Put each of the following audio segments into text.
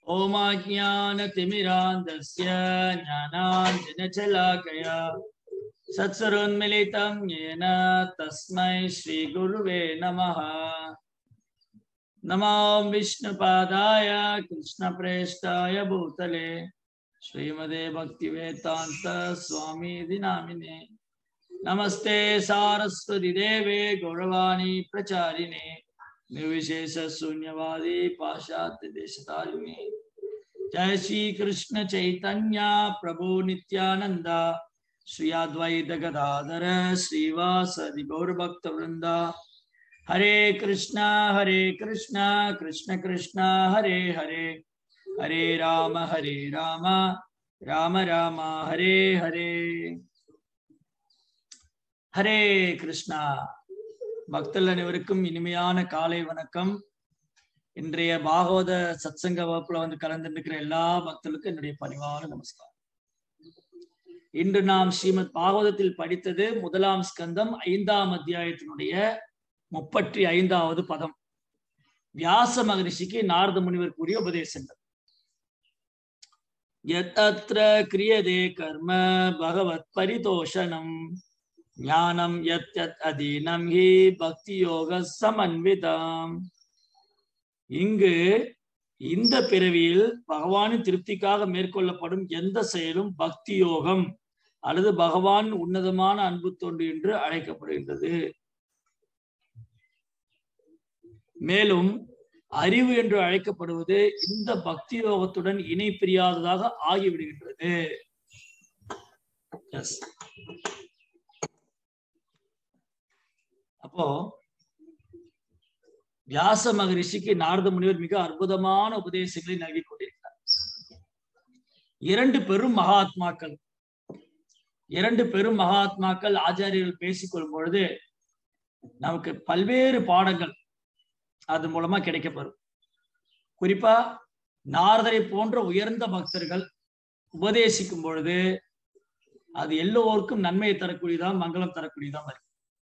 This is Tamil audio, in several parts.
ओमाज्ञानतिमिरान्धस्य ज्ञानाञ्जनशलाकया सत्सरोन्मिलितं येन तस्मै श्रीगुरुवे नमः नमो विष्णुपादाय कृष्णप्रेष्ठाय भूतले श्रीमदे भक्तिवेदान्त स्वामीति नामिने नमस्ते सारस्वती देवे गौरवाणी प्रचारिणे निर्विशेष शून्यवादी पाश्चात्य देशतारिणे जय श्री कृष्ण चैतन्य प्रभु नित्यानंद श्री अद्वैत गदाधर श्रीवासदि गौर भक्त वृंदा हरे कृष्णा हरे कृष्णा कृष्ण कृष्णा हरे हरे हरे राम हरे राम राम राम हरे हरे ஹரே கிருஷ்ணா பக்தர்கள் அனைவருக்கும் இனிமையான காலை வணக்கம் இன்றைய பாகவத சத்சங்க வகுப்புல வந்து கலந்துருக்கிற எல்லா பக்தர்களுக்கும் என்னுடைய பணிவான நமஸ்காரம் இன்று நாம் ஸ்ரீமத் பாகவதத்தில் படித்தது முதலாம் ஸ்கந்தம் ஐந்தாம் அத்தியாயத்தினுடைய முப்பத்தி ஐந்தாவது பதம் வியாச மகரிஷிக்கு நாரத முனிவர் கூறிய உபதேசங்கள் எத்தத்ர கிரியதே கர்ம பகவத் பரிதோஷனம் ஞானம் யத் யத் அதீனம் ஹி பக்தி யோக சமன்விதம் இங்கு இந்த பிறவியில் பகவானின் திருப்திக்காக மேற்கொள்ளப்படும் எந்த செயலும் பக்தி யோகம் அல்லது பகவான் உன்னதமான அன்பு தொண்டு என்று அழைக்கப்படுகின்றது மேலும் அறிவு என்று அழைக்கப்படுவது இந்த பக்தி யோகத்துடன் இணை பிரியாததாக ஆகிவிடுகின்றது எஸ் அப்போ வியாச மகரிஷிக்கு நாரத முனிவர் மிக அற்புதமான உபதேசங்களை நல்கி கொண்டிருக்கிறார் இரண்டு பெரும் மகாத்மாக்கள் இரண்டு பெரும் மகாத்மாக்கள் ஆச்சாரியர்கள் பேசிக்கொள்ளும் பொழுது நமக்கு பல்வேறு பாடங்கள் அது மூலமா கிடைக்கப்பெறும் குறிப்பா நாரதரை போன்ற உயர்ந்த பக்தர்கள் உபதேசிக்கும் பொழுது அது எல்லோருக்கும் நன்மையை தரக்கூடியதான் மங்களம் தரக்கூடியதான் இருக்கு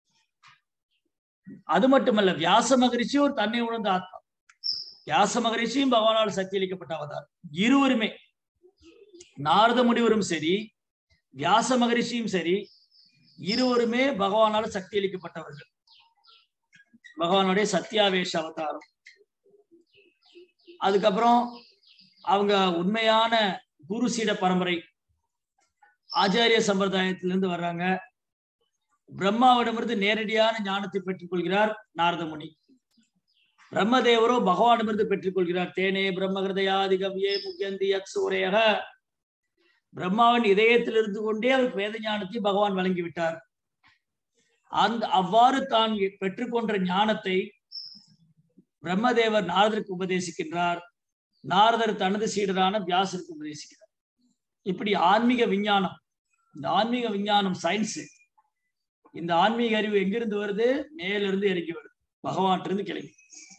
அது மட்டுமல்ல வியாச மகரிஷி ஒரு தன்னை உணர்ந்த ஆத்மா வியாச மகரிஷியும் பகவானால் சக்தி அளிக்கப்பட்ட அவதார் இருவருமே நாரத முனிவரும் சரி வியாச மகரிஷியும் சரி இருவருமே பகவானால் சக்தி அளிக்கப்பட்டவர்கள் பகவானுடைய சத்தியாவேஷ அவதாரம் அதுக்கப்புறம் அவங்க உண்மையான குரு சீட பரம்பரை ஆச்சாரிய சம்பிரதாயத்திலிருந்து வர்றாங்க பிரம்மாவிடமிருந்து நேரடியான ஞானத்தை பெற்றுக் கொள்கிறார் நாரத முனி பிரம்மதேவரோ பகவானிடமிருந்து பெற்றுக் கொள்கிறார் தேனே பிரம்மகிருதயாதி கவியே முக்கியந்தி யத் சூரையக பிரம்மாவின் இதயத்தில் இருந்து கொண்டே அவருக்கு வேத ஞானத்தை பகவான் வழங்கிவிட்டார் அந்த அவ்வாறு தான் பெற்றுக்கொண்ட ஞானத்தை பிரம்மதேவர் நாரதருக்கு உபதேசிக்கின்றார் நாரதர் தனது சீடரான வியாசருக்கு உபதேசிக்கிறார் இப்படி ஆன்மீக விஞ்ஞானம் இந்த ஆன்மீக விஞ்ஞானம் சயின்ஸ் இந்த ஆன்மீக அறிவு எங்கிருந்து வருது மேலிருந்து இறங்கி வருது பகவான் இருந்து கிளம்பி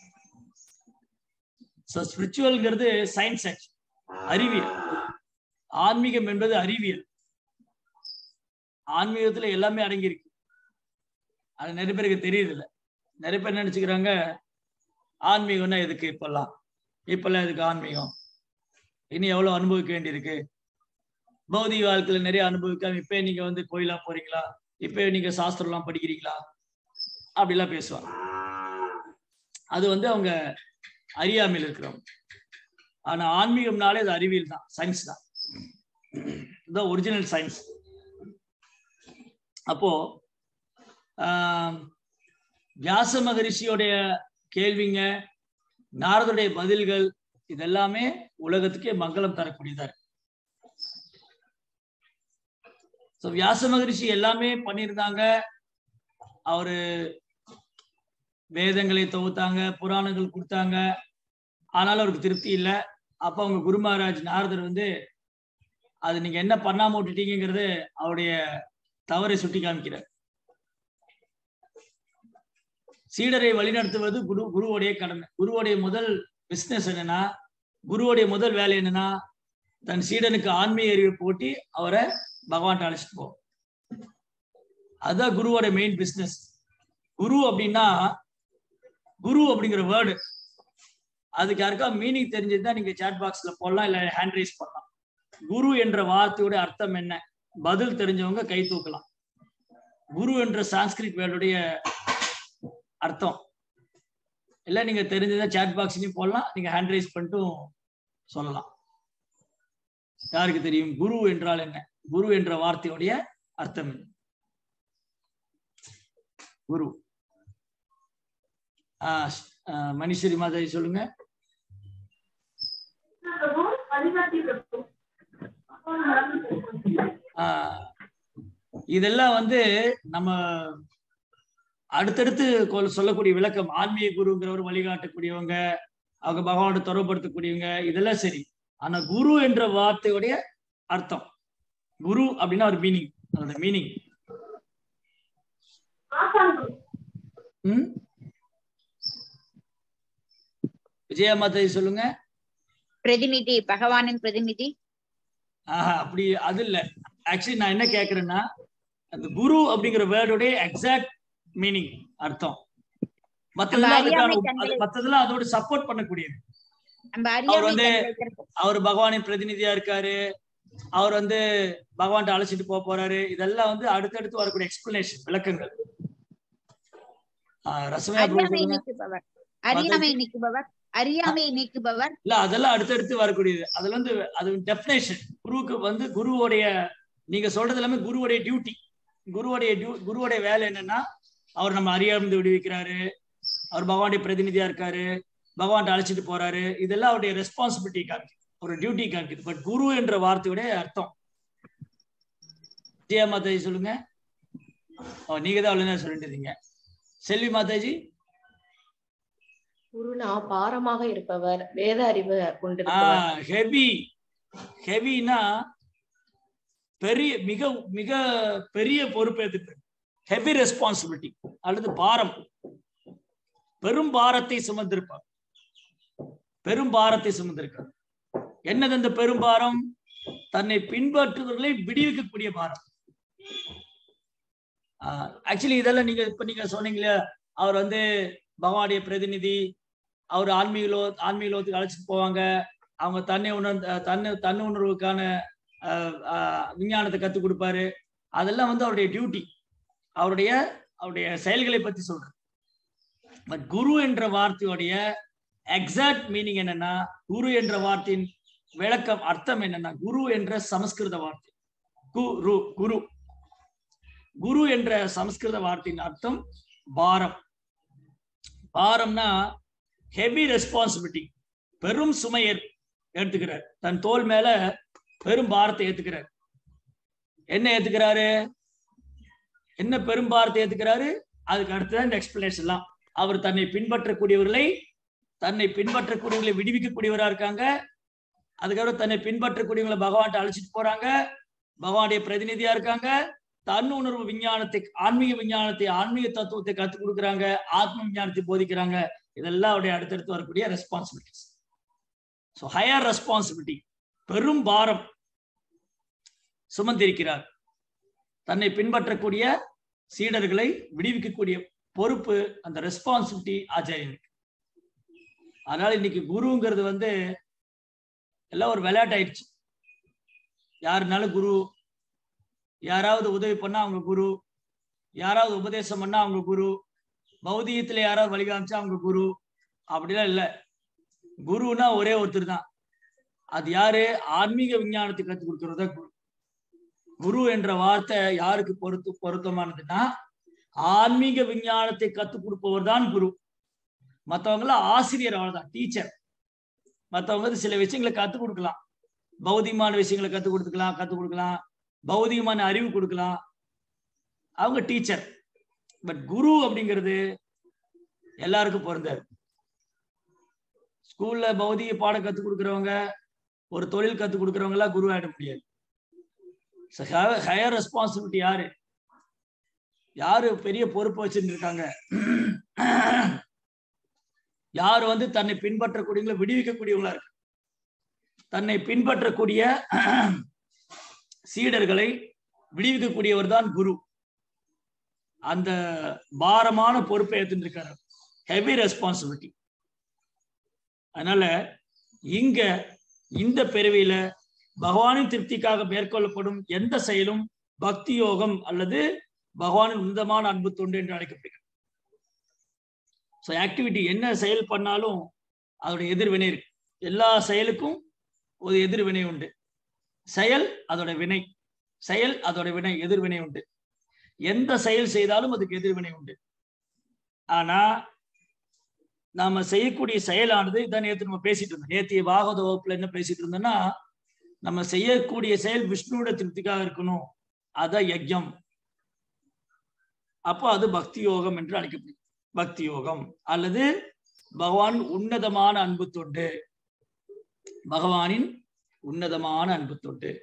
ஸோ ஸ்பிரிச்சுவல்ங்கிறது சயின்ஸ் அறிவியல் ஆன்மீகம் என்பது அறிவியல் ஆன்மீகத்துல எல்லாமே அடங்கியிருக்கு அது நிறைய பேருக்கு தெரியுது இல்லை நிறைய பேர் நினைச்சுக்கிறாங்க ஆன்மீகம்னா எதுக்கு இப்பெல்லாம் இப்பெல்லாம் எதுக்கு ஆன்மீகம் இனி எவ்வளவு அனுபவிக்க வேண்டியிருக்கு பௌதிக வாழ்க்கையில நிறைய அனுபவிக்காம இப்ப நீங்க வந்து கோயிலா போறீங்களா இப்ப நீங்க சாஸ்திரம்லாம் படிக்கிறீங்களா அப்படிலாம் பேசுவாங்க அது வந்து அவங்க அறியாமையில் இருக்கிறவங்க ஆனா ஆன்மீகம்னாலே அது அறிவியல் தான் சயின்ஸ் தான் இதுதான் ஒரிஜினல் சயின்ஸ் அப்போ வியாச மகரிஷியோடைய கேள்விங்க நாரதுடைய பதில்கள் இதெல்லாமே உலகத்துக்கே மங்களம் தரக்கூடியதா இருக்கு ஸோ வியாச மகரிஷி எல்லாமே பண்ணியிருந்தாங்க அவரு வேதங்களை தொகுத்தாங்க புராணங்கள் கொடுத்தாங்க ஆனாலும் அவருக்கு திருப்தி இல்லை அப்ப அவங்க குரு மகாராஜ் நாரதர் வந்து அது நீங்க என்ன பண்ணாம விட்டுட்டீங்கிறது அவருடைய தவறை சுட்டி காமிக்கிறார் சீடரை வழிநடத்துவது குரு குருவுடைய கடமை குருவுடைய முதல் பிசினஸ் என்னன்னா குருவுடைய முதல் வேலை என்னன்னா தன் சீடனுக்கு ஆன்மீக அறிவை போட்டி அவரை பகவான் அழைச்சிட்டு போ அதுதான் குருவோட மெயின் பிசினஸ் குரு அப்படின்னா குரு அப்படிங்கிற வேர்டு அதுக்கு யாருக்கா மீனிங் தெரிஞ்சிருந்தா நீங்க சாட் பாக்ஸ்ல போடலாம் இல்ல ஹேண்ட் ரைஸ் பண்ணலாம் குரு என்ற வார்த்தையோட அர்த்தம் என்ன பதில் தெரிஞ்சவங்க கை தூக்கலாம் குரு என்ற சான்ஸ்கிரிட் வேர்டுடைய அர்த்தம் இல்ல நீங்க தெரிஞ்சதா சாட் பாக்ஸ்லயும் போடலாம் நீங்க ஹேண்ட் ரைஸ் பண்ணிட்டும் சொல்லலாம் யாருக்கு தெரியும் குரு என்றால் என்ன குரு என்ற வார்த்தையுடைய அர்த்தம் என்ன குரு ஆஹ் ஆஹ் மணிஸ்வரி மாதாஜி சொல்லுங்க ஆஹ் இதெல்லாம் வந்து நம்ம அடுத்தடுத்து கொ- சொல்லக்கூடிய விளக்கம் ஆன்மீக குருங்கிறவர் வழிகாட்டக்கூடியவங்க அவங்க பகவானை தொடர்படுத்தக்கூடியவங்க இதெல்லாம் சரி ஆனா குரு என்ற வார்த்தையுடைய அர்த்தம் குரு அப்படின்னா ஒரு மீனிங் அதோட மீனிங் ம் விஜயா மாதாஜி சொல்லுங்க பிரதிநிதி பகவானின் பிரதிநிதி ஆஹா அப்படி அது இல்ல ஆக்சுவலி நான் என்ன கேக்குறேன்னா அந்த குரு அப்படிங்கிற வேர்டோடைய எக்ஸாக்ட் மீனிங் அர்த்தம் மத்ததெல்லாம் நம்ம அறியாமை அதுக்கான அது தன்மை- மத்ததெல்லாம் அதோட சப்போர்ட் பண்ணக்கூடியது நம்ம அவர் வந்து- அறியாமை தன்மை அவர் பகவானின் பிரதிநிதியா இருக்காரு அவர் வந்து பகவான்கிட்ட அழைச்சிட்டு போக போறாரு இதெல்லாம் வந்து அடுத்தடுத்து வரக்கூடிய எக்ஸ்பிளனேஷன் விளக்கங்கள் ஆஹ் ரசமையா bro அறியாமை சொல்லுங்க நீக்குபவர் அறியாமை நீக்குபவர் அறியாமை நீக்குபவர் இல்ல அதெல்லாம் அடுத்தடுத்து வரக்கூடியது அதுல வந்து அது டெஃபினேஷன் குருவுக்கு வந்து குருவோடைய நீங்க சொல்றது எல்லாமே குருவோடைய டியூட்டி குருவோடைய டியூ குருவோடைய வேலை என்னன்னா அவர் நம்ம அறியாமந்து விடுவிக்கிறாரு அவர் பகவானுடைய பிரதிநிதியா இருக்காரு பகவான் அழைச்சிட்டு போறாரு இதெல்லாம் அவருடைய ரெஸ்பான்சிபிலிட்டி காமிக்குது ஒரு டியூட்டி காமிக்குது பட் குரு என்ற வார்த்தையுடைய அர்த்தம் ஜெயா மாதாஜி சொல்லுங்க ஓ நீங்க தான் அவ்வளவு நேரம் சொல்லிட்டு இருந்தீங்க செல்வி மாதாஜி குருனா பாரமாக இருப்பவர் வேத அறிவு கொண்டிருப்பவர் ஹெவி ஹெவினா பெரிய மிக மிக பெரிய பொறுப்பேற்று ஹெவி ரெஸ்பான்சிபிலிட்டி அல்லது பாரம் பெரும் பாரத்தை சுமந்திருப்பார் பெரும் பாரத்தை சுமந்திருக்கார் என்னது அந்த பெரும் பாரம் தன்னை பின்பற்றுவர்களை விடுவிக்கக்கூடிய பாரம் ஆக்சுவலி இதெல்லாம் நீங்க இப்ப நீங்க சொன்னீங்களே அவர் வந்து பகவானுடைய பிரதிநிதி அவர் ஆன்மீக ஆன்மீகத்துக்கு அழைச்சிட்டு போவாங்க அவங்க தன்னை உணர்ந்த தன்னை தன்னை உணர்வுக்கான ஆஹ், ஆஹ், விஞ்ஞானத்தை கத்துக் கொடுப்பாரு அதெல்லாம் வந்து அவருடைய டியூட்டி அவருடைய அவருடைய செயல்களை பத்தி சொல்றேன் பட் குரு என்ற வார்த்தையுடைய எக்ஸாக்ட் மீனிங் என்னன்னா குரு என்ற வார்த்தையின் விளக்கம் அர்த்தம் என்னன்னா குரு என்ற சமஸ்கிருத வார்த்தை குரு குரு குரு என்ற சமஸ்கிருத வார்த்தையின் அர்த்தம் பாரம் பாரம்னா ஹெவி ரெஸ்பான்சிபிலிட்டி பெரும் சுமை ஏற்- எடுத்துக்கிறார் தன் தோல் மேல பெரும் பாரத்தை ஏத்துக்கிறார் என்ன ஏத்துக்கிறாரு என்ன பெரும் பாரத்தை ஏத்துக்கிறாரு அதுக்கு அடுத்ததான் இந்த எக்ஸ்பிளேஷன் எல்லாம் அவர் தன்னை பின்பற்றக்கூடியவர்களை தன்னை பின்பற்றக்கூடியவர்களை விடுவிக்கக்கூடியவரா இருக்காங்க அதுக்கப்புறம் தன்னை பின்பற்றக்கூடியவங்களை பகவான்கிட்ட அழைச்சிட்டு போறாங்க பகவானுடைய பிரதிநிதியா இருக்காங்க தன்னுணர்வு விஞ்ஞானத்தை ஆன்மீக விஞ்ஞானத்தை ஆன்மீக தத்துவத்தை கத்துக் கொடுக்குறாங்க ஆத்ம விஞ்ஞானத்தை போதிக்கிறாங்க இதெல்லாம் அவருடைய அடுத்தடுத்து வரக்கூடிய ரெஸ்பான்சிபிலிட்டிஸ் ஸோ ஹையர் ரெஸ்பான்சிபிலிட்டி பெரும் பாரம் சுமந்திருக்கிறார் தன்னை பின்பற்றக்கூடிய சீடர்களை விடுவிக்கக்கூடிய பொறுப்பு அந்த ரெஸ்பான்சிபிலிட்டி ஆச்சாரியனுக்கு அதனால இன்னைக்கு குருங்கிறது வந்து எல்லாம் ஒரு விளையாட்டாயிடுச்சு யாருனாலும் குரு யாராவது உதவி பண்ணா அவங்க குரு யாராவது உபதேசம் பண்ணா அவங்க குரு பௌதிகத்துல யாராவது வழி காமிச்சா அவங்க குரு அப்படிலாம் இல்ல குருனா ஒரே ஒருத்தர் தான் அது யாரு ஆன்மீக விஞ்ஞானத்தை கற்றுக் கொடுக்கறதா குரு குரு என்ற வார்த்தை யாருக்கு பொருத்து பொருத்தமானதுன்னா ஆன்மீக விஞ்ஞானத்தை கற்றுக் கொடுப்பவர் தான் குரு மற்றவங்கள ஆசிரியர் அவ்வளவுதான் டீச்சர் மற்றவங்க வந்து சில விஷயங்களை கற்றுக் கொடுக்கலாம் பௌதிகமான விஷயங்களை கற்றுக் கொடுத்துக்கலாம் கற்றுக் கொடுக்கலாம் பௌதிகமான அறிவு கொடுக்கலாம் அவங்க டீச்சர் பட் குரு அப்படிங்கிறது எல்லாருக்கும் பொருந்தாது ஸ்கூல்ல பௌதிக பாடம் கத்துக் கொடுக்கறவங்க ஒரு தொழில் கத்துக் கொடுக்கறவங்க எல்லாம் குரு ஆயிட முடியாது ஹையர் ரெஸ்பான்சிபிலிட்டி யாரு யாரு பெரிய பொறுப்பு வச்சுட்டு இருக்காங்க யாரு வந்து தன்னை பின்பற்றக்கூடியவங்களை விடுவிக்கக்கூடியவங்களா இருக்கு தன்னை பின்பற்றக்கூடிய சீடர்களை விடுவிக்கக்கூடியவர் தான் குரு அந்த பாரமான பொறுப்பை ஏத்துட்டு இருக்காரு ஹெவி ரெஸ்பான்சிபிலிட்டி அதனால இங்க இந்த பிறவியில பகவானின் திருப்திக்காக மேற்கொள்ளப்படும் எந்த செயலும் பக்தி யோகம் அல்லது பகவானின் உன்னதமான அன்பு தொண்டு என்று அழைக்கப்படுகிறது ஸோ ஆக்டிவிட்டி என்ன செயல் பண்ணாலும் அதோட எதிர்வினை இருக்கு எல்லா செயலுக்கும் ஒரு எதிர்வினை உண்டு செயல் அதோட வினை செயல் அதோட வினை எதிர்வினை உண்டு எந்த செயல் செய்தாலும் அதுக்கு எதிர்வினை உண்டு ஆனா நாம செய்யக்கூடிய செயலானது இதான் நேற்று நம்ம பேசிட்டு இருந்தோம் நேத்திய பாகவத வகுப்புல என்ன பேசிட்டு இருந்தோம்னா நம்ம செய்யக்கூடிய செயல் விஷ்ணுவோட திருப்திக்காக இருக்கணும் அதான் யஜ்யம் அப்போ அது பக்தி யோகம் என்று அழைக்கப்படும் பக்தி யோகம் அல்லது பகவான் உன்னதமான அன்பு தொண்டு பகவானின் உன்னதமான அன்பு தொண்டு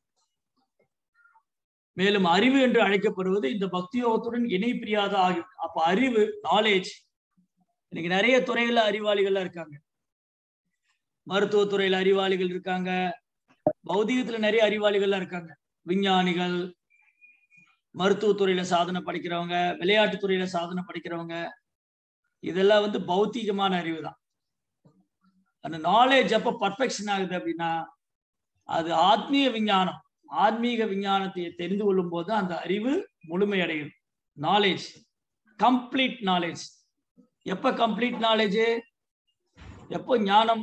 மேலும் அறிவு என்று அழைக்கப்படுவது இந்த பக்தி யோகத்துடன் இணை பிரியாத ஆகும் அப்ப அறிவு நாலேஜ் இன்னைக்கு நிறைய துறைகள்ல அறிவாளிகள்லாம் இருக்காங்க மருத்துவத்துறையில அறிவாளிகள் இருக்காங்க பௌதிகத்துல நிறைய அறிவாளிகள்லாம் இருக்காங்க விஞ்ஞானிகள் மருத்துவத்துறையில சாதனை படிக்கிறவங்க விளையாட்டு துறையில சாதனை படிக்கிறவங்க இதெல்லாம் வந்து பௌத்திகமான அறிவு தான் அந்த நாலேஜ் அப்ப பர்ஃபெக்ஷன் ஆகுது அப்படின்னா அது ஆத்மீக விஞ்ஞானம் ஆத்மீக விஞ்ஞானத்தை தெரிந்து கொள்ளும் போது அந்த அறிவு முழுமையடையும் நாலேஜ் கம்ப்ளீட் நாலேஜ் எப்ப கம்ப்ளீட் நாலேஜ் எப்போ ஞானம்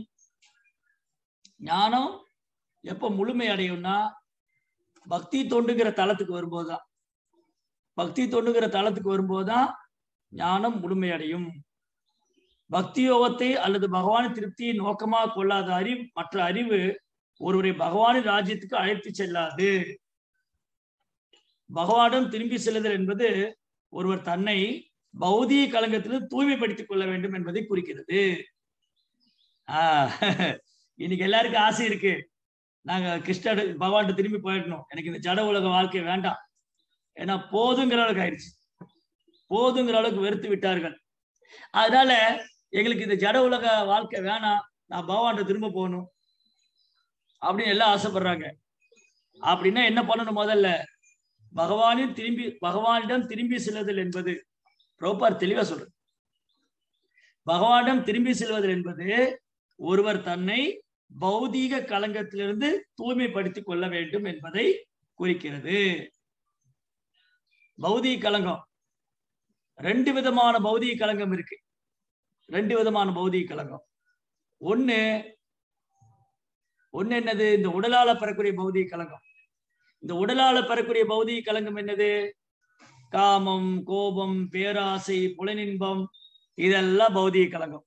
ஞானம் எப்போ முழுமை அடையும்னா பக்தி தொண்டுங்கிற தளத்துக்கு வரும்போதுதான் பக்தி தொண்டுங்கிற தளத்துக்கு வரும்போதுதான் ஞானம் முழுமையடையும் பக்தி யோகத்தை அல்லது பகவான் திருப்தியை நோக்கமாக கொள்ளாத அறிவு மற்ற அறிவு ஒருவரை பகவானின் ராஜ்யத்துக்கு அழைத்து செல்லாது பகவானிடம் திரும்பி செல்லுதல் என்பது ஒருவர் தன்னை பௌதிக கலங்கத்திலிருந்து தூய்மைப்படுத்திக் கொள்ள வேண்டும் என்பதை குறிக்கிறது ஆஹ் இன்னைக்கு எல்லாருக்கும் ஆசை இருக்கு நாங்க கிருஷ்ண பகவான் திரும்பி போயிடணும் எனக்கு இந்த ஜட உலக வாழ்க்கை வேண்டாம் ஏன்னா போதுங்கிற அளவுக்கு ஆயிடுச்சு போதுங்கிற அளவுக்கு வெறுத்து விட்டார்கள் அதனால எங்களுக்கு இந்த ஜட உலக வாழ்க்கை வேணாம் நான் பகவான் திரும்ப போகணும் அப்படின்னு எல்லாம் ஆசைப்படுறாங்க அப்படின்னா என்ன பண்ணணும் முதல்ல பகவானின் திரும்பி பகவானிடம் திரும்பி செல்லுதல் என்பது ப்ரோப்பர் தெளிவா சொல்றது பகவானிடம் திரும்பி செல்வதல் என்பது ஒருவர் தன்னை பௌதீக களங்கத்திலிருந்து தூய்மைப்படுத்திக் கொள்ள வேண்டும் என்பதை குறிக்கிறது பௌதீக களங்கம் ரெண்டு விதமான பௌதீக களங்கம் இருக்கு ரெண்டு விதமான பௌதீக களங்கம் ஒண்ணு ஒண்ணு என்னது இந்த உடலால பெறக்கூடிய பௌதீக களங்கம் இந்த உடலால பெறக்கூடிய பௌதீக களங்கம் என்னது காமம் கோபம் பேராசை புலனின்பம் இதெல்லாம் பௌதீக களங்கம்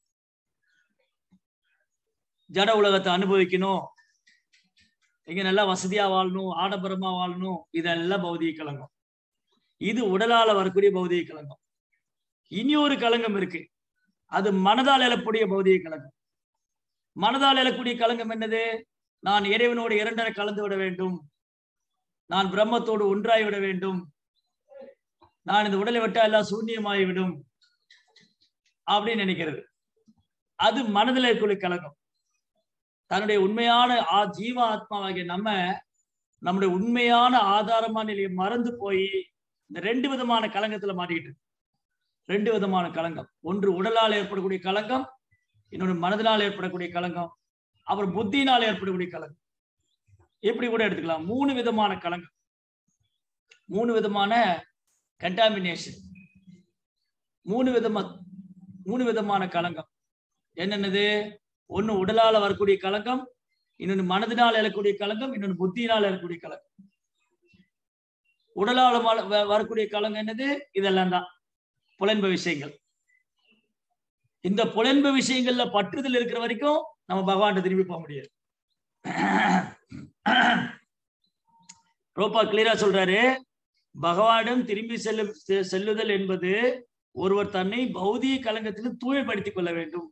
ஜட உலகத்தை அனுபவிக்கணும் இங்க நல்லா வசதியா வாழணும் ஆடம்பரமா வாழணும் இதெல்லாம் பௌதீக களங்கம் இது உடலால வரக்கூடிய பௌதீக களங்கம் இனி ஒரு களங்கம் இருக்கு அது மனதால் எழக்கூடிய பௌதீக களங்கம் மனதால் எழக்கூடிய களங்கம் என்னது நான் இறைவனோடு இரண்டரை கலந்து விட வேண்டும் நான் பிரம்மத்தோடு ஒன்றாய் விட வேண்டும் நான் இந்த உடலை விட்டா எல்லாம் சூன்யமாகிவிடும் அப்படின்னு நினைக்கிறது அது மனதில் இருக்கக்கூடிய கலகம் தன்னுடைய உண்மையான ஆ ஜீவ ஆத்மாவாகிய நம்ம நம்முடைய உண்மையான ஆதாரமான நிலையை மறந்து போய் இந்த ரெண்டு விதமான கலங்கத்துல மாட்டிக்கிட்டு ரெண்டு விதமான கலங்கம் ஒன்று உடலால் ஏற்படக்கூடிய கலங்கம் இன்னொன்று மனதினால் ஏற்படக்கூடிய கலங்கம் அப்புறம் புத்தியினால் ஏற்படக்கூடிய கலங்கம் இப்படி கூட எடுத்துக்கலாம் மூணு விதமான கலங்கம் மூணு விதமான கண்டாமினேஷன் மூணு விதமா மூணு விதமான கலங்கம் என்னென்னது ஒண்ணு உடலால வரக்கூடிய கலங்கம் இன்னொன்னு மனதினால் எழக்கூடிய கலங்கம் இன்னொன்னு புத்தியினால் எழக்கூடிய கலங்கம் உடலால வ- வ- வரக்கூடிய கலங்கம் என்னது இதெல்லாம் தான் புலன்ப விஷயங்கள் இந்த புலன்ப விஷயங்கள்ல பற்றுதல் இருக்கிற வரைக்கும் நம்ம பகவான்கிட்ட திரும்பி போக முடியாது ரோப்பா கிளியரா சொல்றாரு பகவானிடம் திரும்பி செல்லும் செ- செல்லுதல் என்பது ஒருவர் தன்னை பௌதிக கலங்கத்திலும் தூய்மைப்படுத்திக் கொள்ள வேண்டும்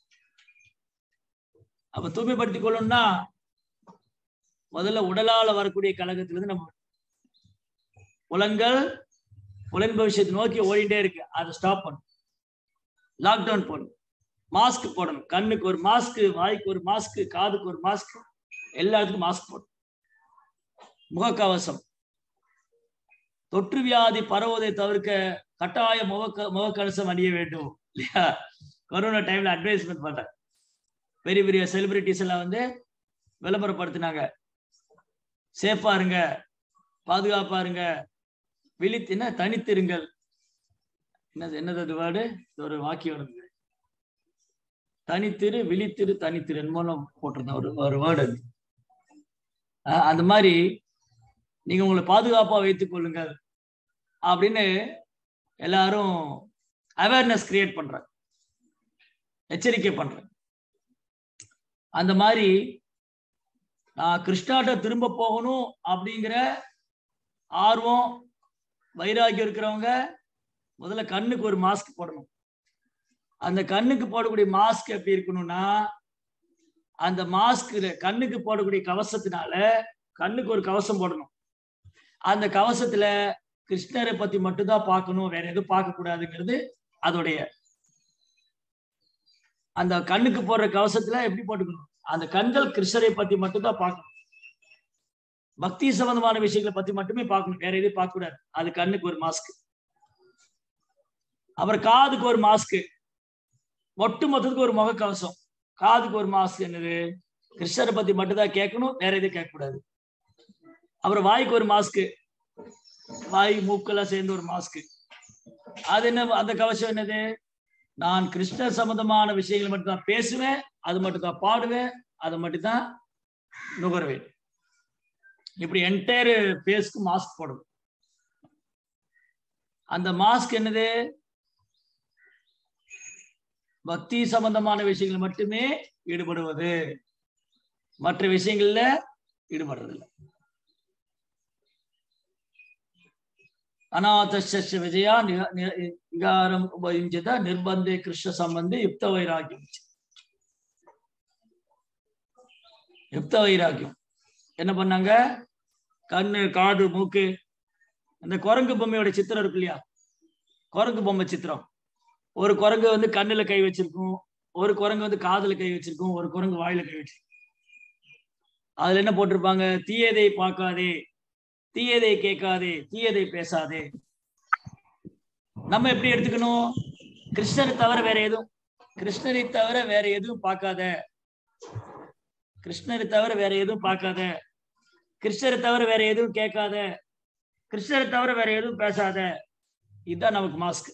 அப்ப தூய்மைப்படுத்திக் கொள்ளணும்னா முதல்ல உடலால வரக்கூடிய கலகத்திலிருந்து நம்ம புலன்கள் புலன் பவிஷ்யத்தை நோக்கி ஓடிட்டே இருக்கு அதை ஸ்டாப் பண்ணும் லாக்டவுன் போடணும் மாஸ்க் போடணும் கண்ணுக்கு ஒரு மாஸ்க் வாய்க்கு ஒரு மாஸ்க் காதுக்கு ஒரு மாஸ்க் எல்லாத்துக்கும் மாஸ்க் போடணும் முகக்கவசம் தொற்று வியாதி பரவுவதை தவிர்க்க கட்டாய முக முகக்கவசம் அணிய வேண்டும் இல்லையா கொரோனா டைம்ல அட்வைஸ்மெண்ட் பண்றேன் பெரிய பெரிய செலிபிரிட்டிஸ் எல்லாம் வந்து விளம்பரப்படுத்தினாங்க சேஃபா இருங்க பாதுகாப்பா இருங்க விழித்தின தனித்திருங்கள் என்னது என்னது அது வேர்டு ஒரு வாக்கியம் வருது தனித்திரு விழித்திரு தனித்திரு மூலம் போட்டிருந்தேன் ஒரு ஒரு வேர்டு அது அஹ் அந்த மாதிரி நீங்க உங்களை பாதுகாப்பா வைத்துக் கொள்ளுங்கள் அப்படின்னு எல்லாரும் அவேர்னஸ் கிரியேட் பண்றாங்க எச்சரிக்கை பண்றேன் அந்த மாதிரி நான் கிருஷ்ணாட்ட திரும்ப போகணும் அப்படிங்கிற ஆர்வம் வைராகியம் இருக்கிறவங்க முதல்ல கண்ணுக்கு ஒரு மாஸ்க் போடணும் அந்த கண்ணுக்கு போடக்கூடிய மாஸ்க் எப்படி இருக்கணும்னா அந்த மாஸ்க் கண்ணுக்கு போடக்கூடிய கவசத்தினால கண்ணுக்கு ஒரு கவசம் போடணும் அந்த கவசத்துல கிருஷ்ணரை பத்தி மட்டும்தான் பார்க்கணும் வேற எதுவும் பார்க்க கூடாதுங்கிறது அதோடைய அந்த கண்ணுக்கு போடுற கவசத்துல எப்படி போட்டுக்கணும் அந்த கண்கள் கிருஷ்ணரை பத்தி மட்டும்தான் பார்க்கணும் பக்தி சம்பந்தமான விஷயங்களை பத்தி மட்டுமே பார்க்கணும் வேற எதுவும் பார்க்க கூடாது அது கண்ணுக்கு ஒரு மாஸ்க் அப்புறம் காதுக்கு ஒரு மாஸ்க் ஒட்டு மொத்தத்துக்கு ஒரு முகக்கவசம் காதுக்கு ஒரு மாஸ்க் என்னது கிருஷ்ணரை பத்தி மட்டும்தான் கேட்கணும் வேற எதுவும் கேட்கக்கூடாது அப்புறம் வாய்க்கு ஒரு மாஸ்க் வாய் மூக்கெல்லாம் சேர்ந்து ஒரு மாஸ்க் அது என்ன அந்த கவசம் என்னது நான் கிருஷ்ணர் சம்பந்தமான விஷயங்கள் மட்டும் தான் பேசுவேன் அது மட்டும் தான் பாடுவேன் அதை மட்டும் தான் நுகர்வேன் இப்படி என்டையர் பேஸ்க்கு மாஸ்க் போடணும் அந்த மாஸ்க் என்னது பக்தி சம்பந்தமான விஷயங்கள் மட்டுமே ஈடுபடுவது மற்ற விஷயங்கள்ல ஈடுபடுறதில்லை அநாதஸ்ய விஜயா நிக- நி- விகாரம் உபயுஞ்சத நிர்பந்தே கிருஷ்ண சம்பந்தி யுக்த வைராக்கியம் யுக்த வைராக்கியம் என்ன பண்ணாங்க கண்ணு காது மூக்கு அந்த குரங்கு பொம்மையோட சித்திரம் இருக்கு இல்லையா குரங்கு பொம்மை சித்திரம் ஒரு குரங்கு வந்து கண்ணுல கை வச்சிருக்கும் ஒரு குரங்கு வந்து காதுல கை வச்சிருக்கும் ஒரு குரங்கு வாயில கை வச்சிருக்கும் அதுல என்ன போட்டிருப்பாங்க தீயதை பார்க்காதே தீயதை கேட்காதே தீயதை பேசாதே நம்ம எப்படி எடுத்துக்கணும் கிருஷ்ணரை தவிர வேற எதுவும் கிருஷ்ணரை தவிர வேற எதுவும் பார்க்காத கிருஷ்ணரை தவிர வேற எதுவும் பார்க்காத கிருஷ்ணரை தவிர வேற எதுவும் கேட்காத கிருஷ்ணரை தவிர வேற எதுவும் பேசாத இதுதான் நமக்கு மாஸ்க்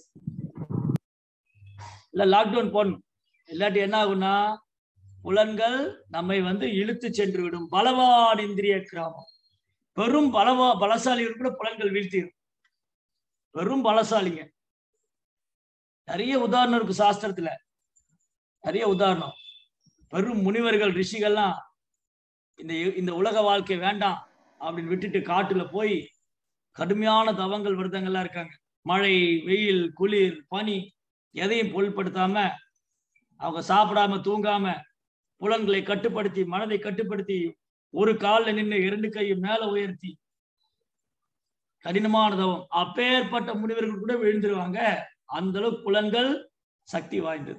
இல்ல லாக்டவுன் போடணும் இல்லாட்டி என்ன ஆகும்னா புலன்கள் நம்மை வந்து இழுத்து சென்று விடும் பலவான் இந்திரிய கிராமம் பெரும் பலவா பலசாலிகள் கூட புலன்கள் வீழ்த்திடும் பெரும் பலசாலிங்க நிறைய உதாரணம் இருக்கு சாஸ்திரத்துல நிறைய உதாரணம் பெரும் முனிவர்கள் ரிஷிகள்லாம் இந்த இந்த உலக வாழ்க்கை வேண்டாம் அப்படின்னு விட்டுட்டு காட்டுல போய் கடுமையான தவங்கள் விரதங்கள்லாம் இருக்காங்க மழை வெயில் குளிர் பனி எதையும் பொருட்படுத்தாம அவங்க சாப்பிடாம தூங்காம புலன்களை கட்டுப்படுத்தி மனதை கட்டுப்படுத்தி ஒரு காலில் நின்று இரண்டு கையும் மேல உயர்த்தி கடினமான தவம் அப்பேற்பட்ட முனிவர்கள் கூட விழுந்துருவாங்க அந்த அளவுக்கு புலன்கள் சக்தி வாய்ந்தது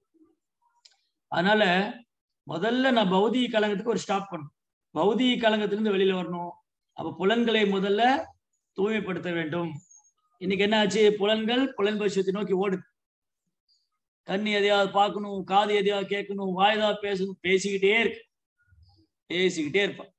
அதனால முதல்ல நான் பௌதிக கலங்கத்துக்கு ஒரு ஸ்டாப் பண்ணும் பௌதிக கலங்கத்திலிருந்து வெளியில வரணும் அப்ப புலன்களை முதல்ல தூய்மைப்படுத்த வேண்டும் இன்னைக்கு என்ன ஆச்சு புலன்கள் புலன் பரிசுத்தை நோக்கி ஓடுது கண்ணு எதையாவது பார்க்கணும் காது எதையாவது கேட்கணும் வாய்தா பேசணும் பேசிக்கிட்டே இருக்கு பேசிக்கிட்டே இருப்பான்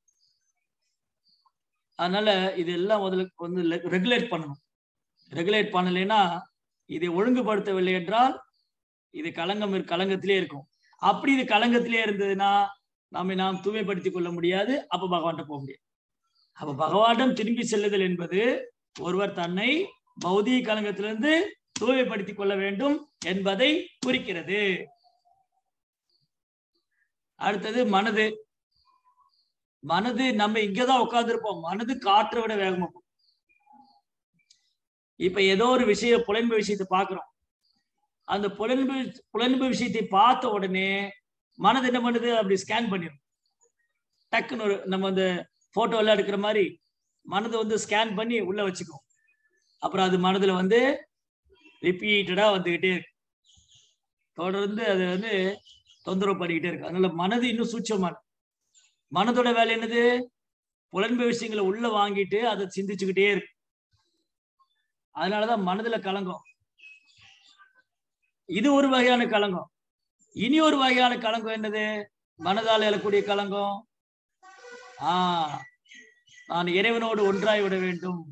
அதனால இதெல்லாம் முதல்ல வந்து ரெகுலேட் பண்ணணும் ரெகுலேட் பண்ணலைன்னா இதை ஒழுங்குபடுத்தவில்லை என்றால் இது களங்கம் இரு- களங்கத்திலே இருக்கும் அப்படி இது களங்கத்திலே இருந்ததுன்னா நம்மை நாம் தூய்மைப்படுத்திக் கொள்ள முடியாது அப்ப பகவான்கிட்ட போக முடியாது அப்ப பகவானிடம் திரும்பி செல்லுதல் என்பது ஒருவர் தன்னை பௌதிக களங்கத்திலிருந்து தூய்மைப்படுத்திக் கொள்ள வேண்டும் என்பதை குறிக்கிறது அடுத்தது மனது மனது நம்ம இங்கதான் உட்கார்ந்துருப்போம் மனது காற்றை விட வேகமா போகும். இப்ப ஏதோ ஒரு விஷய புலன்பு விஷயத்தை பார்க்கிறோம் அந்த புலன்பு புலன்பு விஷயத்தை பார்த்த உடனே மனது என்ன பண்ணுது அப்படி ஸ்கேன் பண்ணிடும் டக்குன்னு ஒரு நம்ம அந்த போட்டோ எல்லாம் எடுக்கிற மாதிரி மனதை வந்து ஸ்கேன் பண்ணி உள்ள வச்சுக்கும் அப்புறம் அது மனதுல வந்து ரிப்பீட்டடா வந்துகிட்டே இருக்கு தொடர்ந்து அது வந்து தொந்தரவு பண்ணிக்கிட்டே இருக்கு அதனால மனது இன்னும் சூட்சமான மனதோட வேலை என்னது புலன்பு விஷயங்களை உள்ள வாங்கிட்டு அதை சிந்திச்சுக்கிட்டே இருக்கு அதனாலதான் மனதுல கலங்கம் இது ஒரு வகையான கலங்கம் இனி ஒரு வகையான கலங்கம் என்னது மனதால் எழக்கூடிய கலங்கம் ஆஹ் நான் இறைவனோடு ஒன்றாய் விட வேண்டும்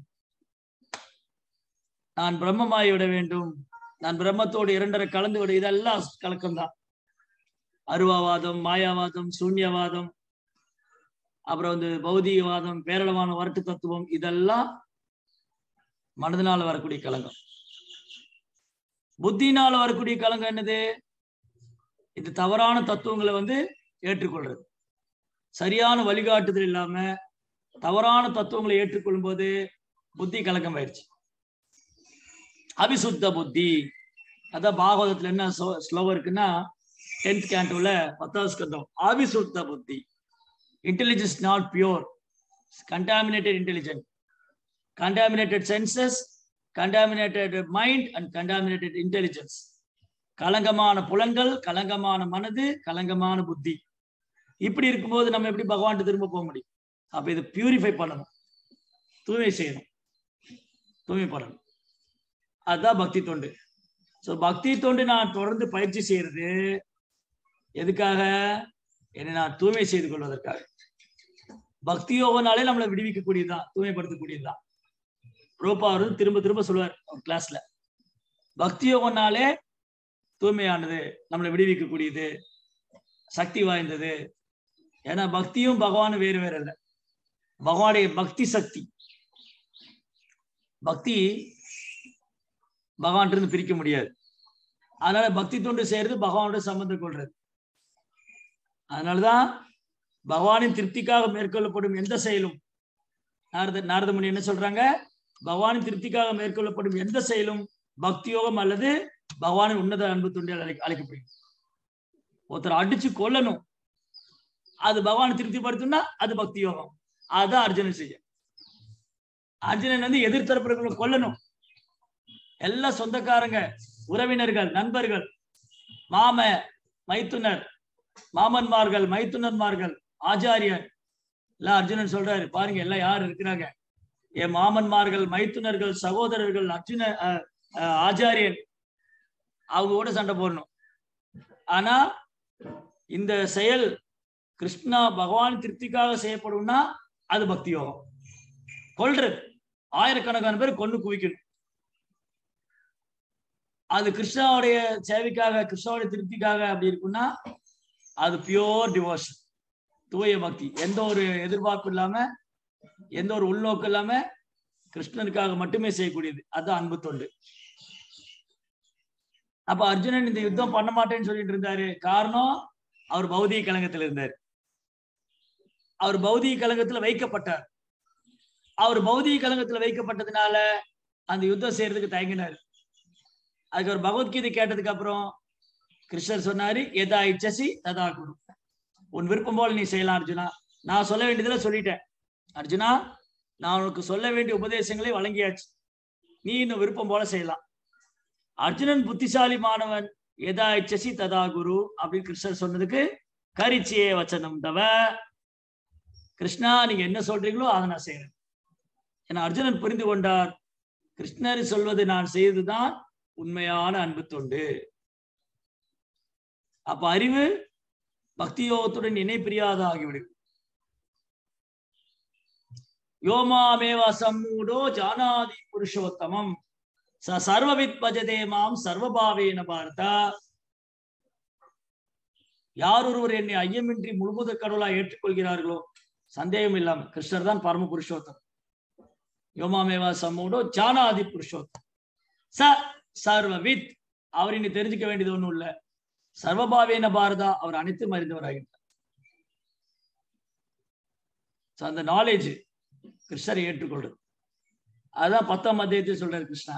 நான் பிரம்மமாய் விட வேண்டும் நான் பிரம்மத்தோடு இரண்டரை கலந்து விட இதெல்லாம் கலக்கம்தான் அருவாவாதம் மாயாவாதம் சூன்யவாதம் அப்புறம் வந்து பௌதிகவாதம் பேரளவான வரட்டு தத்துவம் இதெல்லாம் மனதினால வரக்கூடிய கலங்கம் புத்தினால வரக்கூடிய கலங்கம் என்னது இது தவறான தத்துவங்களை வந்து ஏற்றுக்கொள்றது சரியான வழிகாட்டுதல் இல்லாம தவறான தத்துவங்களை ஏற்றுக்கொள்ளும் போது புத்தி கலக்கம் ஆயிடுச்சு அபிசுத்த புத்தி அதான் பாகவதத்துல என்ன ஸ்லோகம் இருக்குன்னா டென்த் கேண்டோல பத்தாவது ஸ்கந்தம் அபிசுத்த புத்தி intelligence not pure contaminated intelligent contaminated senses contaminated mind and contaminated intelligence கலங்கமான புலன்கள் கலங்கமான மனது கலங்கமான புத்தி இப்படி இருக்கும்போது நம்ம எப்படி பகவான் திரும்ப போக முடியும் அப்ப இது பியூரிஃபை பண்ணணும் தூய்மை செய்யணும் தூய்மை பண்ணணும் அதுதான் பக்தி தொண்டு ஸோ பக்தி தொண்டு நான் தொடர்ந்து பயிற்சி செய்யறது எதுக்காக என்னை நான் தூய்மை செய்து கொள்வதற்காக பக்தி யோகனாலே நம்மளை விடுவிக்கக்கூடியதுதான் தூய்மைப்படுத்தக்கூடியதுதான் ரோபாரு திரும்ப திரும்ப சொல்லுவார் அவர் கிளாஸ்ல பக்தி யோகனாலே தூய்மையானது நம்மளை விடுவிக்கக்கூடியது சக்தி வாய்ந்தது ஏன்னா பக்தியும் பகவானும் வேறு வேறு இல்லை பகவானுடைய பக்தி சக்தி பக்தி பகவான் இருந்து பிரிக்க முடியாது அதனால பக்தி தொண்டு செய்யறது பகவானோட சம்பந்தம் கொள்றது அதனாலதான் பகவானின் திருப்திக்காக மேற்கொள்ளப்படும் எந்த செயலும் நாரத நாரதமுனி என்ன சொல்றாங்க பகவானின் திருப்திக்காக மேற்கொள்ளப்படும் எந்த செயலும் பக்தி யோகம் அல்லது பகவானின் உன்னத அன்பு தொண்டியால் அழை அழைக்கப்படுகிறது ஒருத்தர் அடிச்சு கொல்லணும் அது பகவானை திருப்திப்படுத்தணும்னா அது பக்தி யோகம் அதுதான் அர்ஜுனன் செய்ய அர்ஜுனன் வந்து எதிர்த்தரப்புகளை கொல்லணும் எல்லா சொந்தக்காரங்க உறவினர்கள் நண்பர்கள் மாம மைத்துனர் மாமன்மார்கள் மைத்துனர்மார்கள் ஆச்சாரியர் எல்லாம் அர்ஜுனன் சொல்றாரு பாருங்க எல்லாம் யார் இருக்கிறாங்க என் மாமன்மார்கள் மைத்துனர்கள் சகோதரர்கள் அர்ஜுன ஆச்சாரியன் அவங்க கூட சண்டை போடணும் ஆனா இந்த செயல் கிருஷ்ணா பகவான் திருப்திக்காக செய்யப்படும்னா அது பக்தி யோகம் கொல்றது ஆயிரக்கணக்கான பேர் கொண்டு குவிக்கணும் அது கிருஷ்ணாவுடைய சேவைக்காக கிருஷ்ணாவுடைய திருப்திக்காக அப்படி இருக்குன்னா அது பியோர் டிவோஷன் தூய பக்தி எந்த ஒரு எதிர்பார்ப்பு இல்லாம எந்த ஒரு உள்நோக்கு இல்லாம கிருஷ்ணனுக்காக மட்டுமே செய்யக்கூடியது அதுதான் அன்பு தொண்டு அப்ப அர்ஜுனன் இந்த யுத்தம் பண்ண மாட்டேன்னு சொல்லிட்டு இருந்தாரு காரணம் அவர் பௌதிக கலங்கத்துல இருந்தார் அவர் பௌதிக கலங்கத்துல வைக்கப்பட்டார் அவர் பௌதிக கலங்கத்துல வைக்கப்பட்டதுனால அந்த யுத்தம் செய்யறதுக்கு தயங்கினார் அதுக்கு ஒரு பகவத்கீதை கேட்டதுக்கு அப்புறம் கிருஷ்ணர் சொன்னாரு எதா இச்சசி ததா குரு உன் விருப்பம் போல நீ செய்யலாம் அர்ஜுனா நான் சொல்ல வேண்டியதுல சொல்லிட்டேன் அர்ஜுனா நான் உனக்கு சொல்ல வேண்டிய உபதேசங்களை வழங்கியாச்சு நீ இன்னும் விருப்பம் போல செய்யலாம் அர்ஜுனன் புத்திசாலி மாணவன் எதா இச்சசி ததா குரு அப்படின்னு கிருஷ்ணர் சொன்னதுக்கு கரிச்சியே வச்சனம் தவ கிருஷ்ணா நீங்க என்ன சொல்றீங்களோ அதை நான் செய்யறேன் என அர்ஜுனன் புரிந்து கொண்டார் கிருஷ்ணர் சொல்வது நான் செய்ததுதான் உண்மையான அன்பு தொண்டு அப்ப அறிவு பக்தி யோகத்துடன் இணை பிரியாத ஆகிவிடும் யோமாமேவ சம்மூடோ ஜானாதி புருஷோத்தமம் ச சர்வவித் பஜதே மாம் சர்வபாவேன பார்த்தா யார் ஒருவர் என்னை ஐயமின்றி முழுமுத கடவுளா ஏற்றுக்கொள்கிறார்களோ சந்தேகம் இல்லாம கிருஷ்ணர் தான் பரம புருஷோத்தம் யோமாமேவா சம்மூடோ ஜானாதி புருஷோத்தம் ச சர்வவித் அவர் இனி தெரிஞ்சுக்க வேண்டியது ஒண்ணும் இல்ல சர்வபாவேன பாரதா அவர் அனைத்தும் அறிந்தவராகின்றார் அந்த நாலேஜ் கிருஷ்ணரை ஏற்றுக்கொள்றது அதுதான் பத்தாம் அத்தியத்தில் சொல்றாரு கிருஷ்ணா